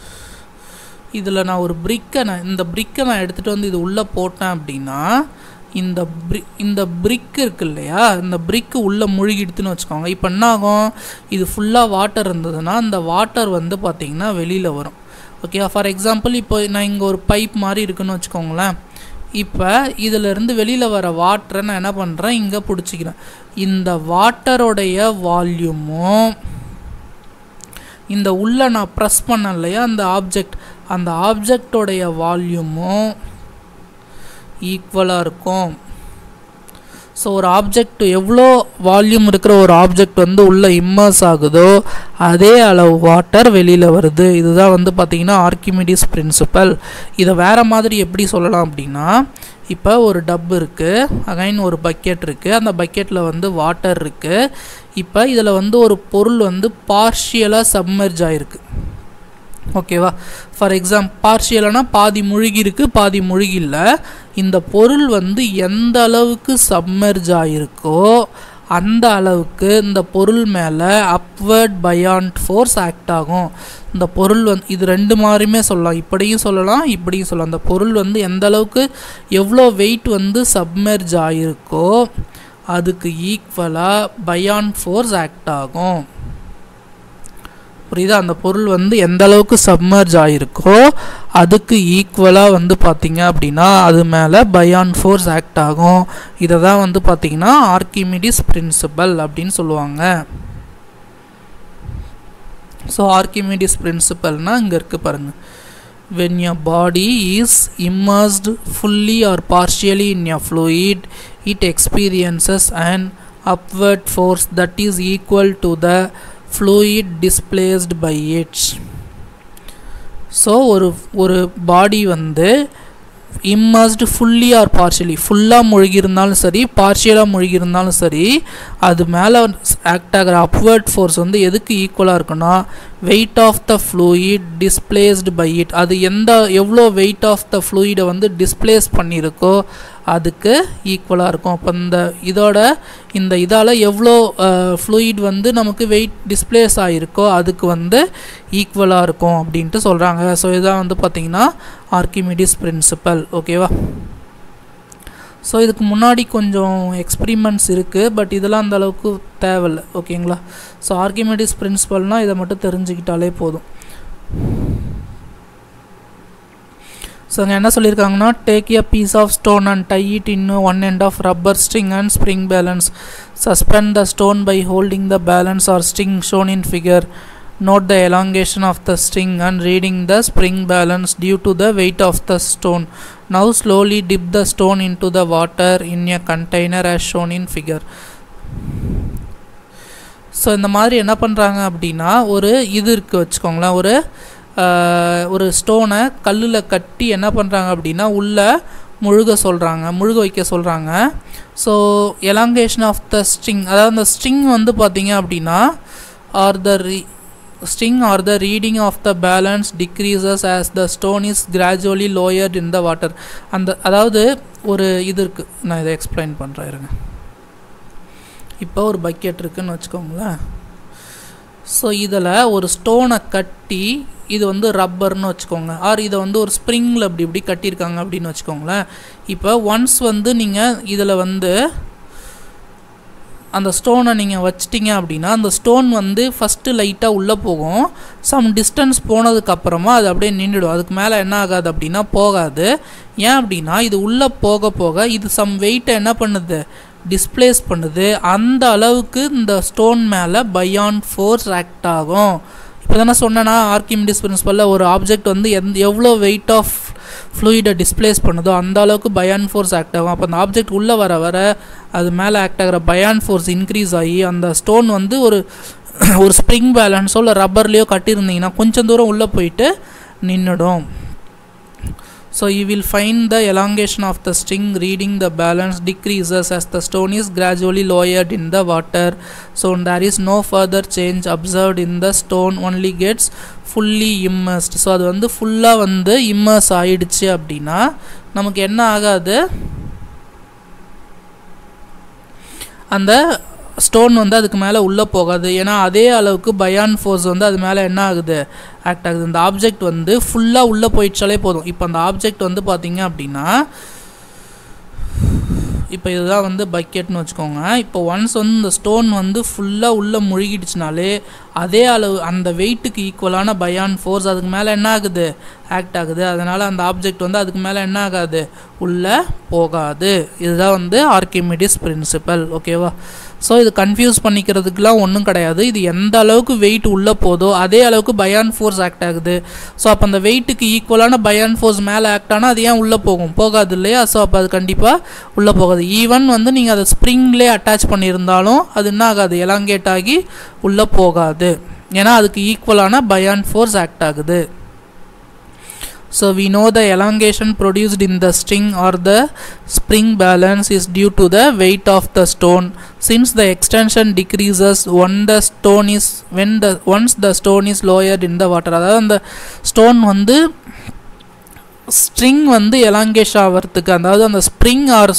இதில் நான் ஒரு பிரிக்கை நான் இந்த பிரிக்கை நான் எடுத்துகிட்டு வந்து இது உள்ளே போட்டேன் அப்படின்னா இந்த பிரி இந்த பிரிக் இருக்கு இல்லையா இந்த பிரிக்கு உள்ளே முழுகிடுதுன்னு வச்சுக்கோங்க இப்போ என்ன ஆகும் இது ஃபுல்லாக வாட்டர் இருந்ததுன்னா அந்த வாட்டர் வந்து பார்த்திங்கன்னா வெளியில் வரும் ஓகே ஃபார் எக்ஸாம்பிள் இப்போ நான் இங்கே ஒரு பைப் மாதிரி இருக்குன்னு வச்சுக்கோங்களேன் இப்போ இதிலிருந்து வெளியில் வர வாட்டரை நான் என்ன பண்ணுறேன் இங்கே பிடிச்சிக்கிறேன் இந்த வாட்டரோடைய வால்யூமும் இந்த உள்ள நான் ப்ரெஸ் பண்ண இல்லையா அந்த ஆப்ஜெக்ட் அந்த ஆப்ஜெக்டோடைய வால்யூமும் ஈக்குவலாக இருக்கும் ஸோ ஒரு ஆப்ஜெக்ட் எவ்வளோ வால்யூம் இருக்கிற ஒரு ஆப்ஜெக்ட் வந்து உள்ளே இம்மர்ஸ் ஆகுதோ அதே அளவு வாட்டர் வெளியில் வருது இதுதான் வந்து பார்த்திங்கன்னா ஆர்கிமிடிஸ் பிரின்சிபல் இதை வேறு மாதிரி எப்படி சொல்லலாம் அப்படின்னா இப்போ ஒரு டப் இருக்குது அகைன் ஒரு பக்கெட் இருக்குது அந்த பக்கெட்டில் வந்து வாட்டர் இருக்குது இப்போ இதில் வந்து ஒரு பொருள் வந்து பார்ஷியலாக சப்மர்ஜ் ஆகிருக்கு ஓகேவா ஃபார் எக்ஸாம் பார்ஷியலானா பாதி முழுகி இருக்குது பாதி முழுகி இல்லை இந்த பொருள் வந்து எந்த அளவுக்கு சப்மர்ஜ் ஆகிருக்கோ அந்த அளவுக்கு இந்த பொருள் மேலே அப்வர்ட் பயாண்ட் ஃபோர்ஸ் ஆக்ட் ஆகும் இந்த பொருள் வந்து இது ரெண்டு மாதிரியுமே சொல்லலாம் இப்படியும் சொல்லலாம் இப்படியும் சொல்லலாம் அந்த பொருள் வந்து எந்த அளவுக்கு எவ்வளோ வெயிட் வந்து சப்மர்ஜ் ஆகிருக்கோ அதுக்கு ஈக்குவலாக பயாண்ட் ஃபோர்ஸ் ஆக்ட் ஆகும் புரியுதா அந்த பொருள் வந்து எந்த அளவுக்கு சப்மர்ஜ் ஆகிருக்கோ அதுக்கு ஈக்குவலாக வந்து பார்த்திங்க அப்படின்னா அது மேலே பயான் ஃபோர்ஸ் ஆக்ட் ஆகும் இதை தான் வந்து பார்த்திங்கன்னா ஆர்கிமிடிஸ் பிரின்சிபல் அப்படின்னு சொல்லுவாங்க ஸோ ஆர்கிமிடிஸ் பிரின்சிபல்னால் இங்கே இருக்குது பாருங்கள் when your body is immersed fully or partially in a fluid it experiences an upward force that is equal to the fluid displaced by it so ஒரு ஒரு பாடி வந்து இம்மர்ஸ்டு ஃபுல்லி ஆர் பார்ஷியலி ஃபுல்லாக முழுகியிருந்தாலும் சரி பார்ஷியலாக முழுகியிருந்தாலும் சரி அது மேலே ஆக்ட் ஆகிற அப்வர்ட் ஃபோர்ஸ் வந்து எதுக்கு ஈக்குவலாக இருக்குன்னா weight of the fluid displaced by it அது எந்த எவ்வளோ வெயிட் ஆஃப் த ஃப்ளூயிடை வந்து டிஸ்பிளேஸ் பண்ணியிருக்கோ அதுக்கு ஈக்குவலாக இருக்கும் அப்போ இந்த இதோட இந்த இதால் எவ்வளோ ஃப்ளூயிட் வந்து நமக்கு வெயிட் டிஸ்பிளேஸ் ஆகிருக்கோ அதுக்கு வந்து ஈக்குவலாக இருக்கும் அப்படின்ட்டு சொல்கிறாங்க ஸோ இதான் வந்து பார்த்திங்கன்னா ஆர்கிமிடிஸ் பிரின்சிபல் ஓகேவா ஸோ இதுக்கு முன்னாடி கொஞ்சம் எக்ஸ்பிரிமெண்ட்ஸ் இருக்குது பட் இதெல்லாம் அந்த அளவுக்கு தேவையில்லை ஓகேங்களா ஸோ ஆர்கிமெடிஸ் பிரின்சிபல்னால் இதை மட்டும் தெரிஞ்சுக்கிட்டாலே போதும் ஸோ அங்கே என்ன சொல்லியிருக்காங்கன்னா take a piece of stone and tie it in one end of rubber string and spring balance suspend the stone by holding the balance or string shown in figure note the elongation of the string and reading the spring balance due to the weight of the stone now slowly dip the stone into the water in a container as shown in figure so இந்த மாதிரி என்ன பண்ணுறாங்க அப்படின்னா ஒரு இது இருக்குது வச்சுக்கோங்களேன் ஒரு ஒரு ஸ்டோனை கல்லில் கட்டி என்ன பண்ணுறாங்க அப்படின்னா உள்ளே முழுக சொல்கிறாங்க முழுக வைக்க சொல்கிறாங்க so elongation of the string அதாவது அந்த ஸ்ட்ரிங் வந்து பார்த்தீங்க அப்படின்னா ஆர் த ரீ string or the reading of the balance decreases as the stone is gradually lowered in the water அந்த அதாவது ஒரு இது இருக்குது நான் இதை எக்ஸ்பிளைன் பண்ணுறேன் இருங்க இப்போ ஒரு பக்கெட் இருக்குன்னு வச்சுக்கோங்களேன் ஸோ இதில் ஒரு ஸ்டோனை கட்டி இது வந்து ரப்பர்னு வச்சுக்கோங்க ஆர் இதை வந்து ஒரு ஸ்ப்ரிங்கில் அப்படி இப்படி கட்டியிருக்காங்க அப்படின்னு வச்சுக்கோங்களேன் இப்போ ஒன்ஸ் வந்து நீங்கள் இதில் வந்து அந்த ஸ்டோனை நீங்கள் வச்சிட்டிங்க அப்படின்னா அந்த ஸ்டோன் வந்து ஃபஸ்ட்டு லைட்டாக உள்ளே போகும் சம் டிஸ்டன்ஸ் போனதுக்கப்புறமா அது அப்படியே நின்றுடும் அதுக்கு மேலே என்ன ஆகாது அப்படின்னா போகாது ஏன் அப்படின்னா இது உள்ளே போக போக இது சம் வெயிட்டை என்ன பண்ணுது டிஸ்பிளேஸ் பண்ணுது அந்த அளவுக்கு இந்த ஸ்டோன் மேலே பயான் ஃபோர்ஸ் ஆக்ட் ஆகும் இப்போ தானே சொன்னேன்னா ஆர்கிமிடிஸ் பிரின்சிபலில் ஒரு ஆப்ஜெக்ட் வந்து எந்த எவ்வளோ வெயிட் ஆஃப் ஃப்ளூயிடை டிஸ்பிளேஸ் பண்ணுதோ அந்த அளவுக்கு பயான் ஃபோர்ஸ் ஆக்ட் ஆகும் அப்போ அந்த ஆப்ஜெக்ட் உள்ளே வர வர அது மேலே ஆக்ட் ஆகிற பயான் ஃபோர்ஸ் இன்க்ரீஸ் ஆகி அந்த ஸ்டோன் வந்து ஒரு ஒரு ஸ்ப்ரிங் பேலன்ஸோ இல்லை ரப்பர்லேயோ கட்டியிருந்தீங்கன்னா கொஞ்சம் தூரம் உள்ளே போயிட்டு நின்றுடும் So you will find the elongation of the string reading the balance decreases as the stone is gradually lowered in the water. So there is no further change observed in the stone only gets fully immersed. So அது வந்து ஃபுல்லாக வந்து இம்மர்ஸ் ஆயிடுச்சு அப்படின்னா நமக்கு என்ன ஆகாது அந்த ஸ்டோன் வந்து அதுக்கு மேலே உள்ளே போகாது ஏன்னா அதே அளவுக்கு பயான் ஃபோர்ஸ் வந்து அது மேலே என்ன ஆகுது ஆக்ட் ஆகுது இந்த ஆப்ஜெக்ட் வந்து ஃபுல்லாக உள்ளே போயிடுச்சாலே போதும் இப்போ அந்த ஆப்ஜெக்ட் வந்து பார்த்தீங்க அப்படின்னா இப்போ இதுதான் வந்து பக்கெட்னு வச்சுக்கோங்க இப்போ ஒன்ஸ் வந்து இந்த ஸ்டோன் வந்து ஃபுல்லாக உள்ளே முழுகிடுச்சுனாலே அதே அளவு அந்த வெயிட்டுக்கு ஈக்குவலான பயான் ஃபோர்ஸ் அதுக்கு மேலே என்ன ஆகுது ஆக்ட் ஆகுது அதனால் அந்த ஆப்ஜெக்ட் வந்து அதுக்கு மேலே என்ன ஆகாது உள்ளே போகாது இதுதான் வந்து ஆர்கிமிடிஸ் பிரின்சிபல் ஓகேவா ஸோ இது கன்ஃபியூஸ் பண்ணிக்கிறதுக்குலாம் ஒன்றும் கிடையாது இது எந்த அளவுக்கு வெயிட் உள்ளே போதோ அதே அளவுக்கு பயான் ஃபோர்ஸ் ஆக்ட் ஆகுது ஸோ அப்போ அந்த வெயிட்டுக்கு ஈக்குவலான பயான் ஃபோர்ஸ் மேலே ஆக்ட் ஆனால் அது ஏன் உள்ளே போகும் போகாது இல்லையா ஸோ அப்போ அது கண்டிப்பாக உள்ளே போகாது ஈவன் வந்து நீங்கள் அதை ஸ்ப்ரிங்லேயே அட்டாச் பண்ணியிருந்தாலும் அது என்ன ஆகாது எலாங்கேட் ஆகி உள்ளே போகாது ஏன்னா அதுக்கு ஈக்குவலான பயான் ஃபோர்ஸ் ஆக்ட் ஆகுது So we know the elongation produced in the string or the spring balance is due to the weight of the stone. Since the extension decreases when the stone is when the once the stone is lowered in the water. அதாவது அந்த ஸ்டோன் வந்து ஸ்ட்ரிங் வந்து எலாங்கேஷ் ஆகிறதுக்கு அதாவது அந்த ஸ்ப்ரிங் ஆர்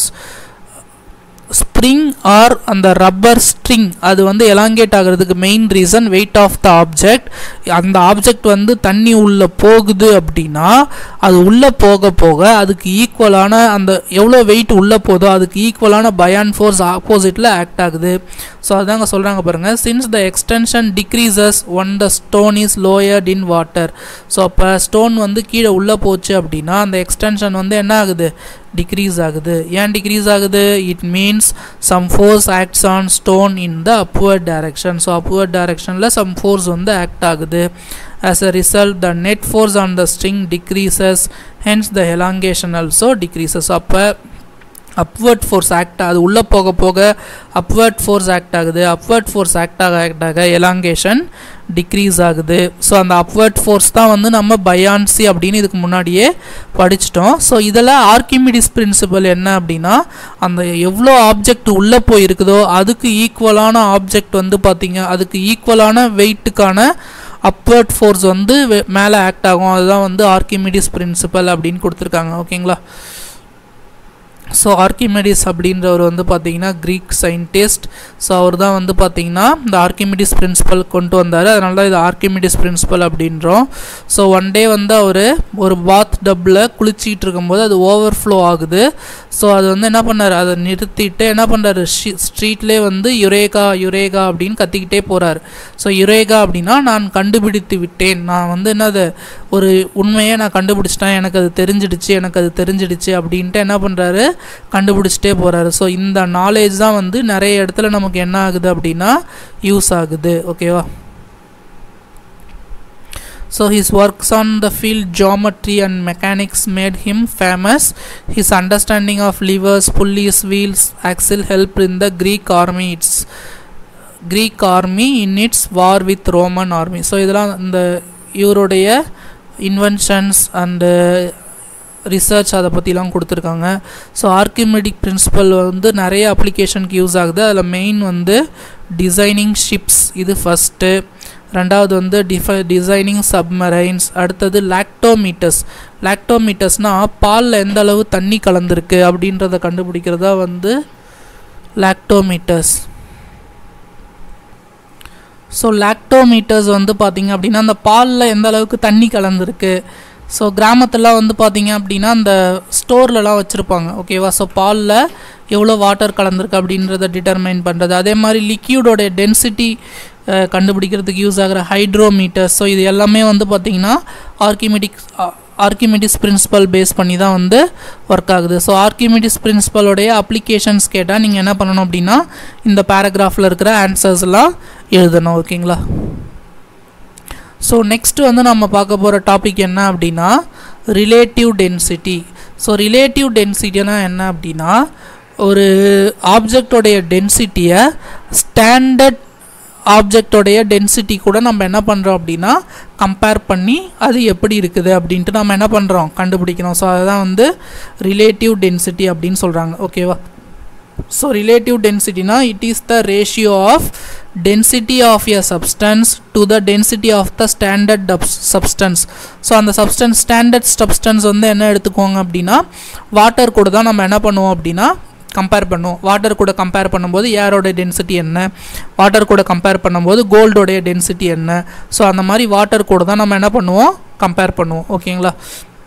ஸ்ப்ரிங் ஆர் அந்த ரப்பர் ஸ்ட்ரிங் அது வந்து எலாங்கேட் ஆகிறதுக்கு main reason weight of the object அந்த ஆப்ஜெக்ட் வந்து தண்ணி உள்ளே போகுது அப்படின்னா அது உள்ளே போக போக அதுக்கு ஈக்குவலான அந்த எவ்வளோ வெயிட் உள்ளே போதோ அதுக்கு ஈக்குவலான பயான் ஃபோர்ஸ் ஆப்போசிட்டில் ஆக்ட் ஆகுது ஸோ அதாங்க சொல்கிறாங்க பாருங்கள் since the extension decreases on the stone is lowered in water so அப்போ ஸ்டோன் வந்து கீழே உள்ளே போச்சு அப்படின்னா அந்த எக்ஸ்டென்ஷன் வந்து என்ன ஆகுது டிக்ரீஸ் ஆகுது ஏன் டிக்ரீஸ் ஆகுது it means some force acts on stone in the upward direction so upward டைரக்ஷனில் சம் ஃபோர்ஸ் வந்து ஆக்ட் ஆகுது as a result the net force on the string decreases hence the elongation also decreases அப்போ அப்வர்ட் ஃபோர்ஸ் ஆக்ட் அது உள்ளே போக போக அப்வர்ட் ஃபோர்ஸ் ஆக்ட் ஆகுது அப்வர்ட் ஃபோர்ஸ் ஆக்ட் ஆக ஆக்ட் ஆக எலாங்கேஷன் டிக்ரீஸ் ஆகுது ஸோ அந்த அப்வர்ட் ஃபோர்ஸ் தான் வந்து நம்ம பயான்சி அப்படின்னு இதுக்கு முன்னாடியே படிச்சிட்டோம் ஸோ இதில் ஆர்கிமிடிஸ் பிரின்சிபல் என்ன அப்படின்னா அந்த எவ்வளோ ஆப்ஜெக்ட் உள்ளே போயிருக்குதோ அதுக்கு ஈக்குவலான ஆப்ஜெக்ட் வந்து பார்த்திங்க அதுக்கு ஈக்குவலான வெயிட்டுக்கான அப்வர்ட் ஃபோர்ஸ் வந்து மேலே ஆக்ட் ஆகும் அதுதான் வந்து ஆர்கிமிடிஸ் பிரின்சிபல் அப்படின்னு கொடுத்துருக்காங்க ஓகேங்களா ஸோ ஆர்கிமெடிஸ் அப்படின்றவர் வந்து பார்த்தீங்கன்னா க்ரீக் சயின்டிஸ்ட் ஸோ அவர் தான் வந்து பார்த்தீங்கன்னா இந்த ஆர்கிமெடிஸ் பிரின்சிபல் கொண்டு வந்தார் அதனால தான் இது ஆர்கிமெடிஸ் பிரின்சிபல் அப்படின்றோம் ஸோ ஒன் டே வந்து அவர் ஒரு பாத் டப்பில் குளிச்சிக்கிட்டு இருக்கும்போது அது ஓவர் ஃப்ளோ ஆகுது ஸோ அது வந்து என்ன பண்ணார் அதை நிறுத்திட்டு என்ன பண்ணுறாரு ஸ்ட்ரீட்லேயே வந்து யுரேகா யுரேகா அப்படின்னு கத்திக்கிட்டே போகிறார் ஸோ யுரேகா அப்படின்னா நான் கண்டுபிடித்து விட்டேன் நான் வந்து என்னது ஒரு உண்மையை நான் கண்டுபிடிச்சிட்டேன் எனக்கு அது தெரிஞ்சிடுச்சு எனக்கு அது தெரிஞ்சிடுச்சு அப்படின்ட்டு என்ன பண்ணுறாரு கண்டுபிடிச்சிட்டே போகிறாரு ஸோ இந்த நாலேஜ் தான் வந்து நிறைய இடத்துல நமக்கு என்ன ஆகுது அப்படின்னா யூஸ் ஆகுது ஓகேவா So his works on the field geometry and mechanics made him famous. His understanding of levers, pulleys, wheels, axle helped in the Greek army. Its Greek army in its war with Roman army. So இதெல்லாம் இந்த இவருடைய இன்வென்ஷன்ஸ் அண்டு ரிசர்ச் அதை பற்றிலாம் கொடுத்துருக்காங்க ஸோ ஆர்கிமெடிக் பிரின்சிபல் வந்து நிறைய அப்ளிகேஷனுக்கு யூஸ் ஆகுது அதில் மெயின் வந்து டிசைனிங் ஷிப்ஸ் இது ஃபஸ்ட்டு ரெண்டாவது வந்து டிஃப டிசைனிங் சப்மரைன்ஸ் அடுத்தது லாக்டோமீட்டர்ஸ் லாக்டோமீட்டர்ஸ்னால் பாலில் எந்த அளவு தண்ணி கலந்துருக்கு அப்படின்றத கண்டுபிடிக்கிறதா வந்து லாக்டோமீட்டர்ஸ் ஸோ லாக்டோமீட்டர்ஸ் வந்து பார்த்திங்க அப்படின்னா அந்த பாலில் எந்த அளவுக்கு தண்ணி கலந்துருக்கு ஸோ கிராமத்துலலாம் வந்து பார்த்திங்க அப்படின்னா அந்த ஸ்டோர்லலாம் வச்சுருப்பாங்க ஓகேவா ஸோ பாலில் எவ்வளோ வாட்டர் கலந்துருக்கு அப்படின்றத டிட்டர்மைன் பண்ணுறது அதே மாதிரி லிக்யூடோடைய டென்சிட்டி கண்டுபிடிக்கிறதுக்கு யூஸ் ஆகிற ஹைட்ரோமீட்டர் ஸோ இது எல்லாமே வந்து பார்த்திங்கன்னா ஆர்கிமெடிக் ஆர்கிமெடிஸ் பிரின்சிபல் பேஸ் பண்ணி தான் வந்து ஒர்க் ஆகுது ஸோ ஆர்கிமெடிஸ் பிரின்சிபலோடைய அப்ளிகேஷன்ஸ் கேட்டால் நீங்கள் என்ன பண்ணணும் அப்படின்னா இந்த பேராகிராஃபில் இருக்கிற ஆன்சர்ஸ்லாம் எழுதணும் ஓகேங்களா ஸோ நெக்ஸ்ட் வந்து நம்ம பார்க்க போகிற டாபிக் என்ன அப்படின்னா ரிலேட்டிவ் டென்சிட்டி ஸோ ரிலேட்டிவ் டென்சிட்டினா என்ன அப்படின்னா ஒரு ஆப்ஜெக்டோடைய டென்சிட்டியை ஸ்டாண்டர்ட் ஆப்ஜெக்டோடைய டென்சிட்டி கூட நம்ம என்ன பண்ணுறோம் அப்படின்னா கம்பேர் பண்ணி அது எப்படி இருக்குது அப்படின்ட்டு நம்ம என்ன பண்ணுறோம் கண்டுபிடிக்கிறோம் ஸோ அதுதான் வந்து ரிலேட்டிவ் டென்சிட்டி அப்படின்னு சொல்கிறாங்க ஓகேவா ஸோ ரிலேட்டிவ் டென்சிட்டினா it is the ratio of density of a substance to the density of the standard substance so அந்த சப்ஸ்டன்ஸ் ஸ்டாண்டர்ட் சப்ஸ்டன்ஸ் வந்து என்ன எடுத்துக்கோங்க அப்படின்னா வாட்டர் கூட தான் நம்ம என்ன பண்ணுவோம் அப்படின்னா கம்பேர் பண்ணுவோம் வாட்டர் கூட கம்பேர் பண்ணும்போது ஏரோட டென்சிட்டி என்ன வாட்டர் கூட கம்பேர் பண்ணும்போது கோல்டோடைய டென்சிட்டி என்ன ஸோ அந்த மாதிரி வாட்டர் கூட தான் நம்ம என்ன பண்ணுவோம் கம்பேர் பண்ணுவோம் ஓகேங்களா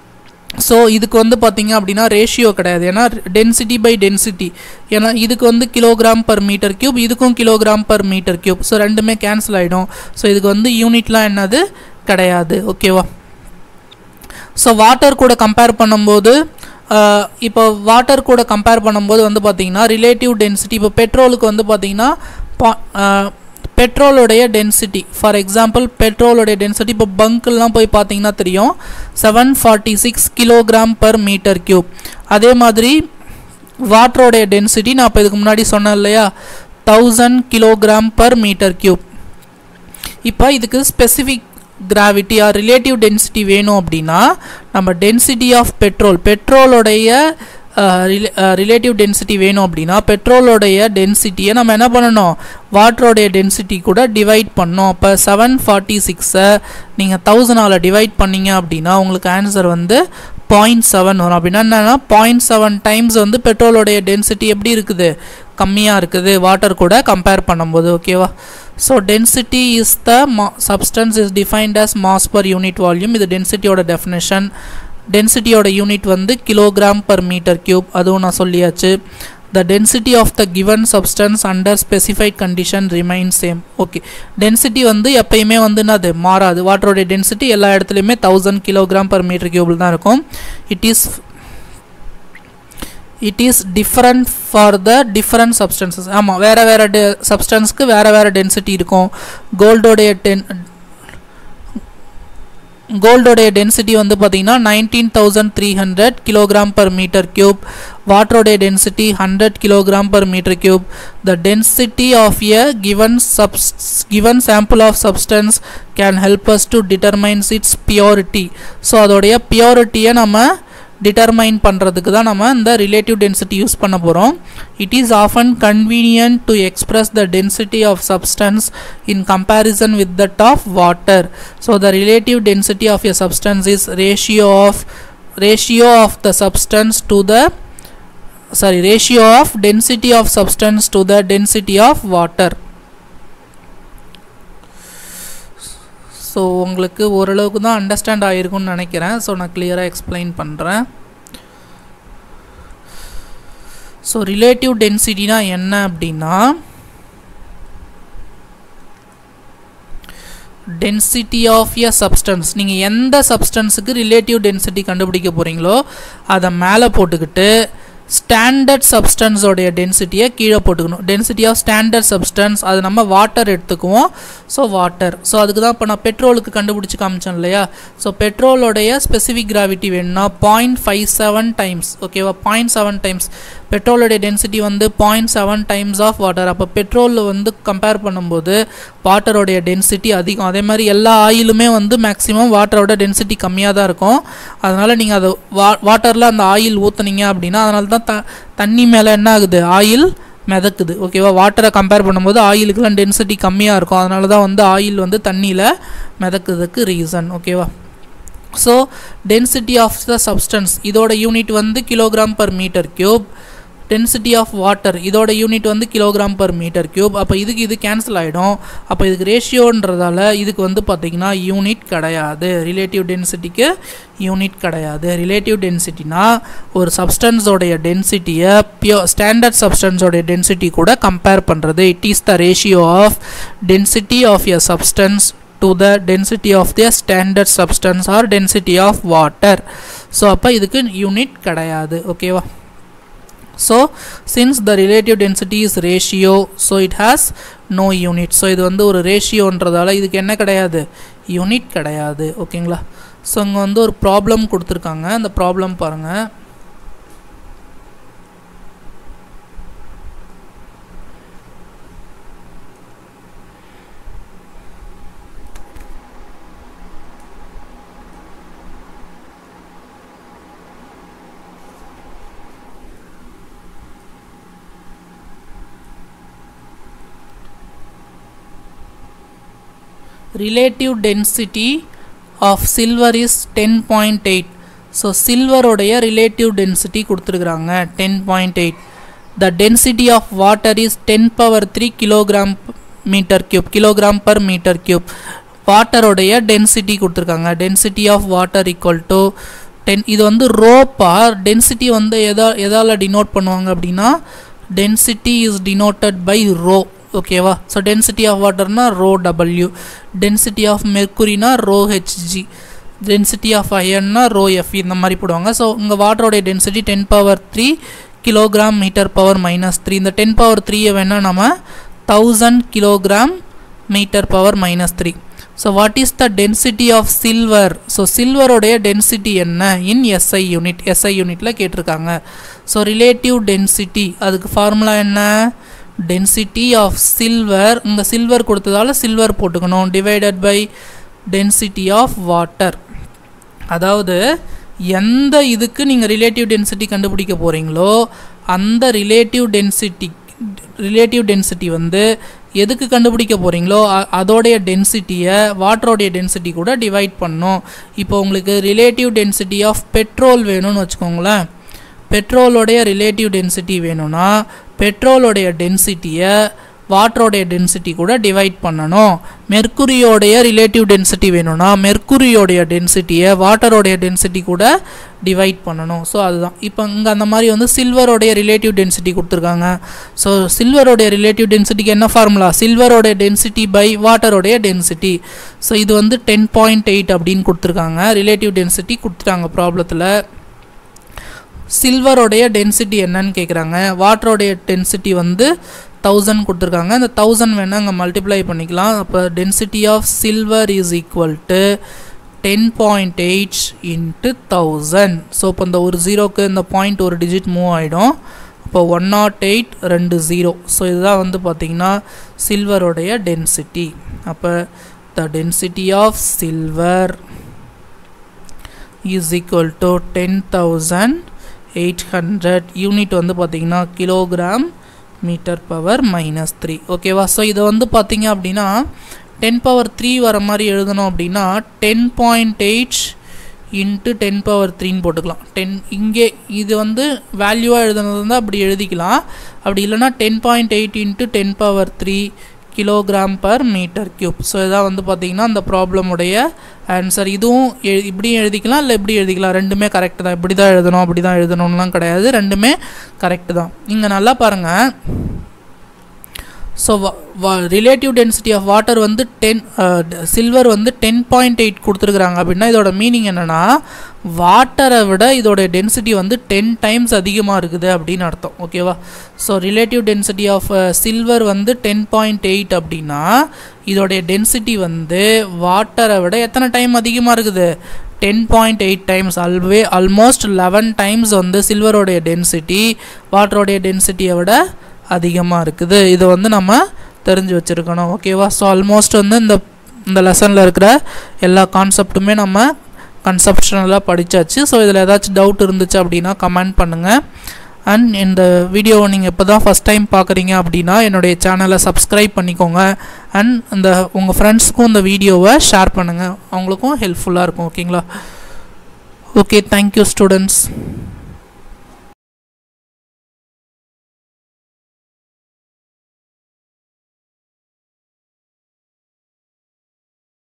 ஸோ இதுக்கு வந்து பார்த்தீங்க அப்படின்னா ரேஷியோ கிடையாது ஏன்னா டென்சிட்டி பை டென்சிட்டி ஏன்னா இதுக்கு வந்து கிலோகிராம் பர் மீட்டர் கியூப் இதுக்கும் kilogram per metre cube so ரெண்டுமே கேன்சல் ஆகிடும் ஸோ இதுக்கு வந்து யூனிட்லாம் என்னது கிடையாது ஓகேவா ஸோ வாட்டர் கூட கம்பேர் பண்ணும்போது ஆஹ், இப்போ வாட்டர் கூட கம்பேர் பண்ணும்போது வந்து பார்த்தீங்கன்னா ரிலேட்டிவ் டென்சிட்டி இப்போ பெட்ரோலுக்கு வந்து பார்த்தீங்கன்னா பா- ஆஹ், பெட்ரோலோடைய டென்சிட்டி ஃபார் எக்ஸாம்பிள் பெட்ரோலோடைய டென்சிட்டி இப்போ பங்க்லாம் போய் பார்த்தீங்கன்னா தெரியும் seven forty six kilogram per metre cube அதே மாதிரி வாட்டரோடைய டென்சிட்டி நான் இப்போ இதுக்கு முன்னாடி சொன்னேன் இல்லையா thousand kilogram per metre cube இப்போ இதுக்கு specific gravity or relative density வேணும் அப்படின்னா நம்ம டென்சிட்டி ஆஃப் பெட்ரோல் பெட்ரோலோடைய ரிலேட்டிவ் டென்சிட்டி வேணும் அப்படின்னா பெட்ரோலோடைய டென்சிட்டியை நம்ம என்ன பண்ணணும் வாட்டரோடைய டென்சிட்டி கூட டிவைட் பண்ணோம் அப்போ செவன் ஃபார்ட்டி சிக்ஸை நீங்கள் தௌசண்டால் டிவைட் பண்ணீங்க அப்படின்னா உங்களுக்கு ஆன்சர் வந்து பாயிண்ட் செவன் வரும் அப்படின்னா என்னென்னா பாயிண்ட் செவன் டைம்ஸ் வந்து பெட்ரோலோடைய டென்சிட்டி எப்படி இருக்குது கம்மியாக இருக்குது வாட்டர் கூட கம்பேர் பண்ணும்போது ஓகேவா ஸோ டென்சிட்டி இஸ் த மா substance is defined as mass per unit volume இது டென்சிட்டியோட டெஃபினேஷன் டென்சிட்டியோட யூனிட் வந்து கிலோகிராம் per மீட்டர் கியூப் அதுவும் நான் சொல்லியாச்சு the density of the given substance under specified condition remain same okay density வந்து எப்பயுமே வந்து என்னது மாறாது வாட்டரோடைய டென்சிட்டி எல்லா இடத்துலையுமே தௌசண்ட் கிலோகிராம் per மீட்டர் கியூபில் தான் இருக்கும் it is it is different for the different substances ஆமாம் வேறு வேறு டெ சப்ஸ்டன்ஸ்க்கு வேறு வேறு டென்சிட்டி இருக்கும் கோல்டோடைய டென் கோல்டோடைய டென்சிட்டி வந்து பார்த்தீங்கன்னா nineteen thousand three hundred kilogram per metre cube வாட்டரோடைய density hundred kilogram per metre cube the density of a given subs given sample of substance can help us to determine its purity so அதோடைய பியூரிட்டியை நம்ம டிட்டர்மைன் பண்ணுறதுக்கு தான் நம்ம இந்த ரிலேட்டிவ் டென்சிட்டி யூஸ் பண்ண போகிறோம் it is often convenient to express the density of substance in comparison with that of water so the relative density of a substance is ratio of ratio of the substance to the sorry ratio of density of substance to the density of water so உங்களுக்கு ஓரளவுக்கு தான் அண்டர்ஸ்டாண்ட் ஆகிருக்கும்னு நினைக்கிறேன் ஸோ நான் கிளியராக எக்ஸ்பிளைன் பண்ணுறேன் ஸோ ரிலேட்டிவ் டென்சிட்டினா என்ன அப்படின்னா டென்சிட்டி ஆஃப் எ சப்ஸ்டன்ஸ் நீங்கள் எந்த சப்ஸ்டன்ஸுக்கு ரிலேட்டிவ் டென்சிட்டி கண்டுபிடிக்க போகிறீங்களோ அதை மேலே போட்டுக்கிட்டு ஸ்டாண்டர்ட் சப்ஸ்டன்ஸோடைய டென்சிட்டியை கீழே போட்டுக்கணும் டென்சிட்டி ஆஃப் ஸ்டாண்டர்ட் சப்ஸ்டன்ஸ் அது நம்ம வாட்டர் எடுத்துக்குவோம் ஸோ வாட்டர் ஸோ அதுக்கு தான் இப்போ நான் பெட்ரோலுக்கு கண்டுபிடிச்சி காமிச்சேன் இல்லையா ஸோ பெட்ரோலோடைய ஸ்பெசிஃபிக் கிராவிட்டி வேணும்னா பாயிண்ட் ஃபைவ் செவன் டைம்ஸ் ஓகேவா பாயிண்ட் செவன் டைம்ஸ் பெட்ரோலோடைய டென்சிட்டி வந்து point seven times of water அப்போ பெட்ரோலில் வந்து கம்பேர் பண்ணும்போது வாட்டரோடைய டென்சிட்டி அதிகம் அதே மாதிரி எல்லா ஆயிலுமே வந்து மேக்ஸிமம் வாட்டரோட டென்சிட்டி கம்மியாக தான் இருக்கும் அதனால் நீங்கள் அதை வா வாட்டரில் அந்த ஆயில் ஊற்றுனீங்க அப்படின்னா அதனால தான் த தண்ணி மேலே என்ன ஆகுது ஆயில் மிதக்குது ஓகேவா வாட்டரை கம்பேர் பண்ணும்போது ஆயிலுக்குலாம் டென்சிட்டி கம்மியாக இருக்கும் அதனால தான் வந்து ஆயில் வந்து தண்ணியில் மிதக்குறதுக்கு ரீசன் ஓகேவா so density of the substance இதோட யூனிட் வந்து kilogram per metre cube density of water இதோட யூனிட் வந்து கிலோகிராம் பர் மீட்டர் கியூப் அப்போ இதுக்கு இது கேன்சல் ஆகிடும் அப்போ இதுக்கு ரேஷியோன்றதால இதுக்கு வந்து பார்த்திங்கன்னா யூனிட் கிடையாது ரிலேட்டிவ் டென்சிட்டிக்கு யூனிட் கிடையாது ரிலேட்டிவ் டென்சிட்டினா ஒரு சப்ஸ்டன்ஸோடைய டென்சிட்டியை பியோ ஸ்டாண்டர்ட் சப்ஸ்டன்ஸோடைய டென்சிட்டி கூட கம்பேர் பண்ணுறது it is the ratio of density of a substance to the density of their standard substance or density of water so அப்போ இதுக்கு யூனிட் கிடையாது ஓகேவா so since the relative density is ratio so it has no unit so இது வந்து ஒரு ரேஷியோன்றதால இதுக்கு என்ன கிடையாது யூனிட் கிடையாது ஓகேங்களா ஸோ இங்கே வந்து ஒரு ப்ராப்ளம் கொடுத்துருக்காங்க அந்த ப்ராப்ளம் பாருங்கள் relative density of silver is ten point eight so சில்வரோடைய ரிலேட்டிவ் டென்சிட்டி கொடுத்துருக்குறாங்க ten point eight the density of water is ten power three kilogram metre cube kilogram per metre cube வாட்டரோடைய டென்சிட்டி கொடுத்துருக்காங்க density of water equal to ten இது வந்து ரோப்பா டென்சிட்டி வந்து எதா எதால் டினோட் பண்ணுவாங்க அப்படின்னா density is denoted by rho ஓகேவா ஸோ டென்சிட்டி ஆஃப் வாட்டர்னா ரோ டபிள்யூ டென்சிட்டி ஆஃப் மெர்க்குரினா ரோ ஹெச்ஜி டென்சிட்டி ஆஃப் அயன்னா ரோ எஃப் இந்த மாதிரி போடுவாங்க ஸோ இங்கே வாட்டரோடைய density ten power three kilogram metre power minus three இந்த டென் பவர் த்ரீயை வேணால் நம்ம thousand kilogram metre power minus three so what is the density of silver so சில்வரோடைய டென்சிட்டி என்ன இன் எஸ்ஐ யூனிட் எஸ்ஐ யூனிட்டில் கேட்டிருக்காங்க ஸோ ரிலேட்டிவ் டென்சிட்டி அதுக்கு ஃபார்முலா என்ன டென்சிட்டி ஆஃப் சில்வர் இங்கே சில்வர் கொடுத்ததால சில்வர் போட்டுக்கணும் divided by density of water அதாவது எந்த இதுக்கு நீங்கள் ரிலேட்டிவ் டென்சிட்டி கண்டுபிடிக்க போகிறீங்களோ அந்த ரிலேட்டிவ் டென்சிட்டி ரிலேட்டிவ் டென்சிட்டி வந்து எதுக்கு கண்டுபிடிக்க போகிறீங்களோ அதோடைய டென்சிட்டியை வாட்டரோடைய டென்சிட்டி கூட டிவைட் பண்ணும் இப்போ உங்களுக்கு ரிலேட்டிவ் டென்சிட்டி ஆஃப் பெட்ரோல் வேணும்னு வச்சுக்கோங்களேன் பெட்ரோலோடைய ரிலேட்டிவ் டென்சிட்டி வேணும்னா பெட்ரோலோடைய டென்சிட்டியை வாட்டரோடைய டென்சிட்டி கூட டிவைட் பண்ணணும் மெர்க்குரியோடைய ரிலேட்டிவ் டென்சிட்டி வேணும்னா மெர்க்குரியோடைய டென்சிட்டியை வாட்டரோடைய டென்சிட்டி கூட டிவைட் பண்ணணும் ஸோ அதுதான் இப்போ இங்கே அந்த மாதிரி வந்து சில்வரோடைய ரிலேட்டிவ் டென்சிட்டி கொடுத்துருக்காங்க ஸோ சில்வரோடைய ரிலேட்டிவ் டென்சிட்டிக்கு என்ன ஃபார்முலா சில்வரோடைய டென்சிட்டி பை வாட்டரோடைய டென்சிட்டி ஸோ இது வந்து டென் பாயிண்ட் எயிட் அப்படின்னு கொடுத்துருக்காங்க ரிலேட்டிவ் டென்சிட்டி கொடுத்துட்டாங்க ப்ராப்ளத்தில் சில்வரோடைய டென்சிட்டி என்னன்னு கேட்குறாங்க வாட்டரோடைய டென்சிட்டி வந்து தௌசண்ட் கொடுத்துருக்காங்க இந்த தௌசண்ட் வேணால் அங்கே மல்டிப்ளை பண்ணிக்கலாம் அப்போ density of silver is equal to ten point eight into thousand so இப்போ இந்த ஒரு ஜீரோக்கு இந்த பாயிண்ட் ஒரு டிஜிட் மூவ் ஆகிடும் இப்போ ஒன் நாட் எயிட் ரெண்டு ஜீரோ ஸோ இதுதான் வந்து பார்த்திங்கன்னா சில்வரோடைய டென்சிட்டி அப்போ the density of silver is equal to ten thousand eight hundred unit வந்து பார்த்திங்கன்னா kilogram metre power minus three ஓகேவா ஸோ இதை வந்து பார்த்தீங்க அப்படின்னா டென் பவர் த்ரீ வர மாதிரி எழுதணும் அப்படின்னா ten point eight into ten power த்ரீன்னு போட்டுக்கலாம் டென் இங்கே இது வந்து வேல்யூவாக எழுதுனது வந்து அப்படி எழுதிக்கலாம் அப்படி இல்லைனா ten point eight into ten power three kilogram per metre cube so இதான் வந்து பார்த்திங்கன்னா அந்த ப்ராப்ளமுடைய ஆன்சர் இதுவும் எழு இப்படியும் எழுதிக்கலாம் இல்லை இப்படி எழுதிக்கலாம் ரெண்டுமே கரெக்டு தான் இப்படி தான் எழுதணும் அப்படி தான் எழுதணும்லாம் கிடையாது ரெண்டுமே கரெக்டு தான் இங்கே நல்லா பாருங்கள் so relative density of water வந்து டென் சில்வர் வந்து டென் பாயிண்ட் எயிட் கொடுத்துருக்குறாங்க அப்படின்னா இதோட மீனிங் என்னென்னா வாட்டரை விட இதோட டென்சிட்டி வந்து டென் டைம்ஸ் அதிகமாக இருக்குது அப்படின்னு அர்த்தம் ஓகேவா so relative density of silver வந்து டென் பாயிண்ட் எயிட் அப்படின்னா இதோடைய டென்சிட்டி வந்து வாட்டரை விட எத்தனை டைம் அதிகமாக இருக்குது டென் பாயிண்ட் எயிட் டைம்ஸ் அல்வே ஆல்மோஸ்ட் லெவன் டைம்ஸ் வந்து சில்வரோடைய டென்சிட்டி வாட்டரோடைய டென்சிட்டியை விட அதிகமாக இருக்குது இதை வந்து நம்ம தெரிஞ்சு வச்சுருக்கணும் ஓகேவா ஸோ ஆல்மோஸ்ட் வந்து இந்த இந்த லெசனில் இருக்கிற எல்லா கான்செப்ட்டுமே நம்ம கன்செப்ஷனலாக படித்தாச்சு ஸோ இதில் ஏதாச்சும் டவுட் இருந்துச்சு அப்படின்னா கமெண்ட் பண்ணுங்கள் அண்ட் இந்த வீடியோவை நீங்கள் இப்போ தான் ஃபஸ்ட் டைம் பார்க்குறீங்க அப்படின்னா என்னுடைய சேனலை சப்ஸ்கிரைப் பண்ணிக்கோங்க அண்ட் இந்த உங்கள் ஃப்ரெண்ட்ஸ்க்கும் இந்த வீடியோவை ஷேர் பண்ணுங்கள் அவங்களுக்கும் ஹெல்ப்ஃபுல்லாக இருக்கும் ஓகேங்களா ஓகே தேங்க்யூ ஸ்டூடெண்ட்ஸ்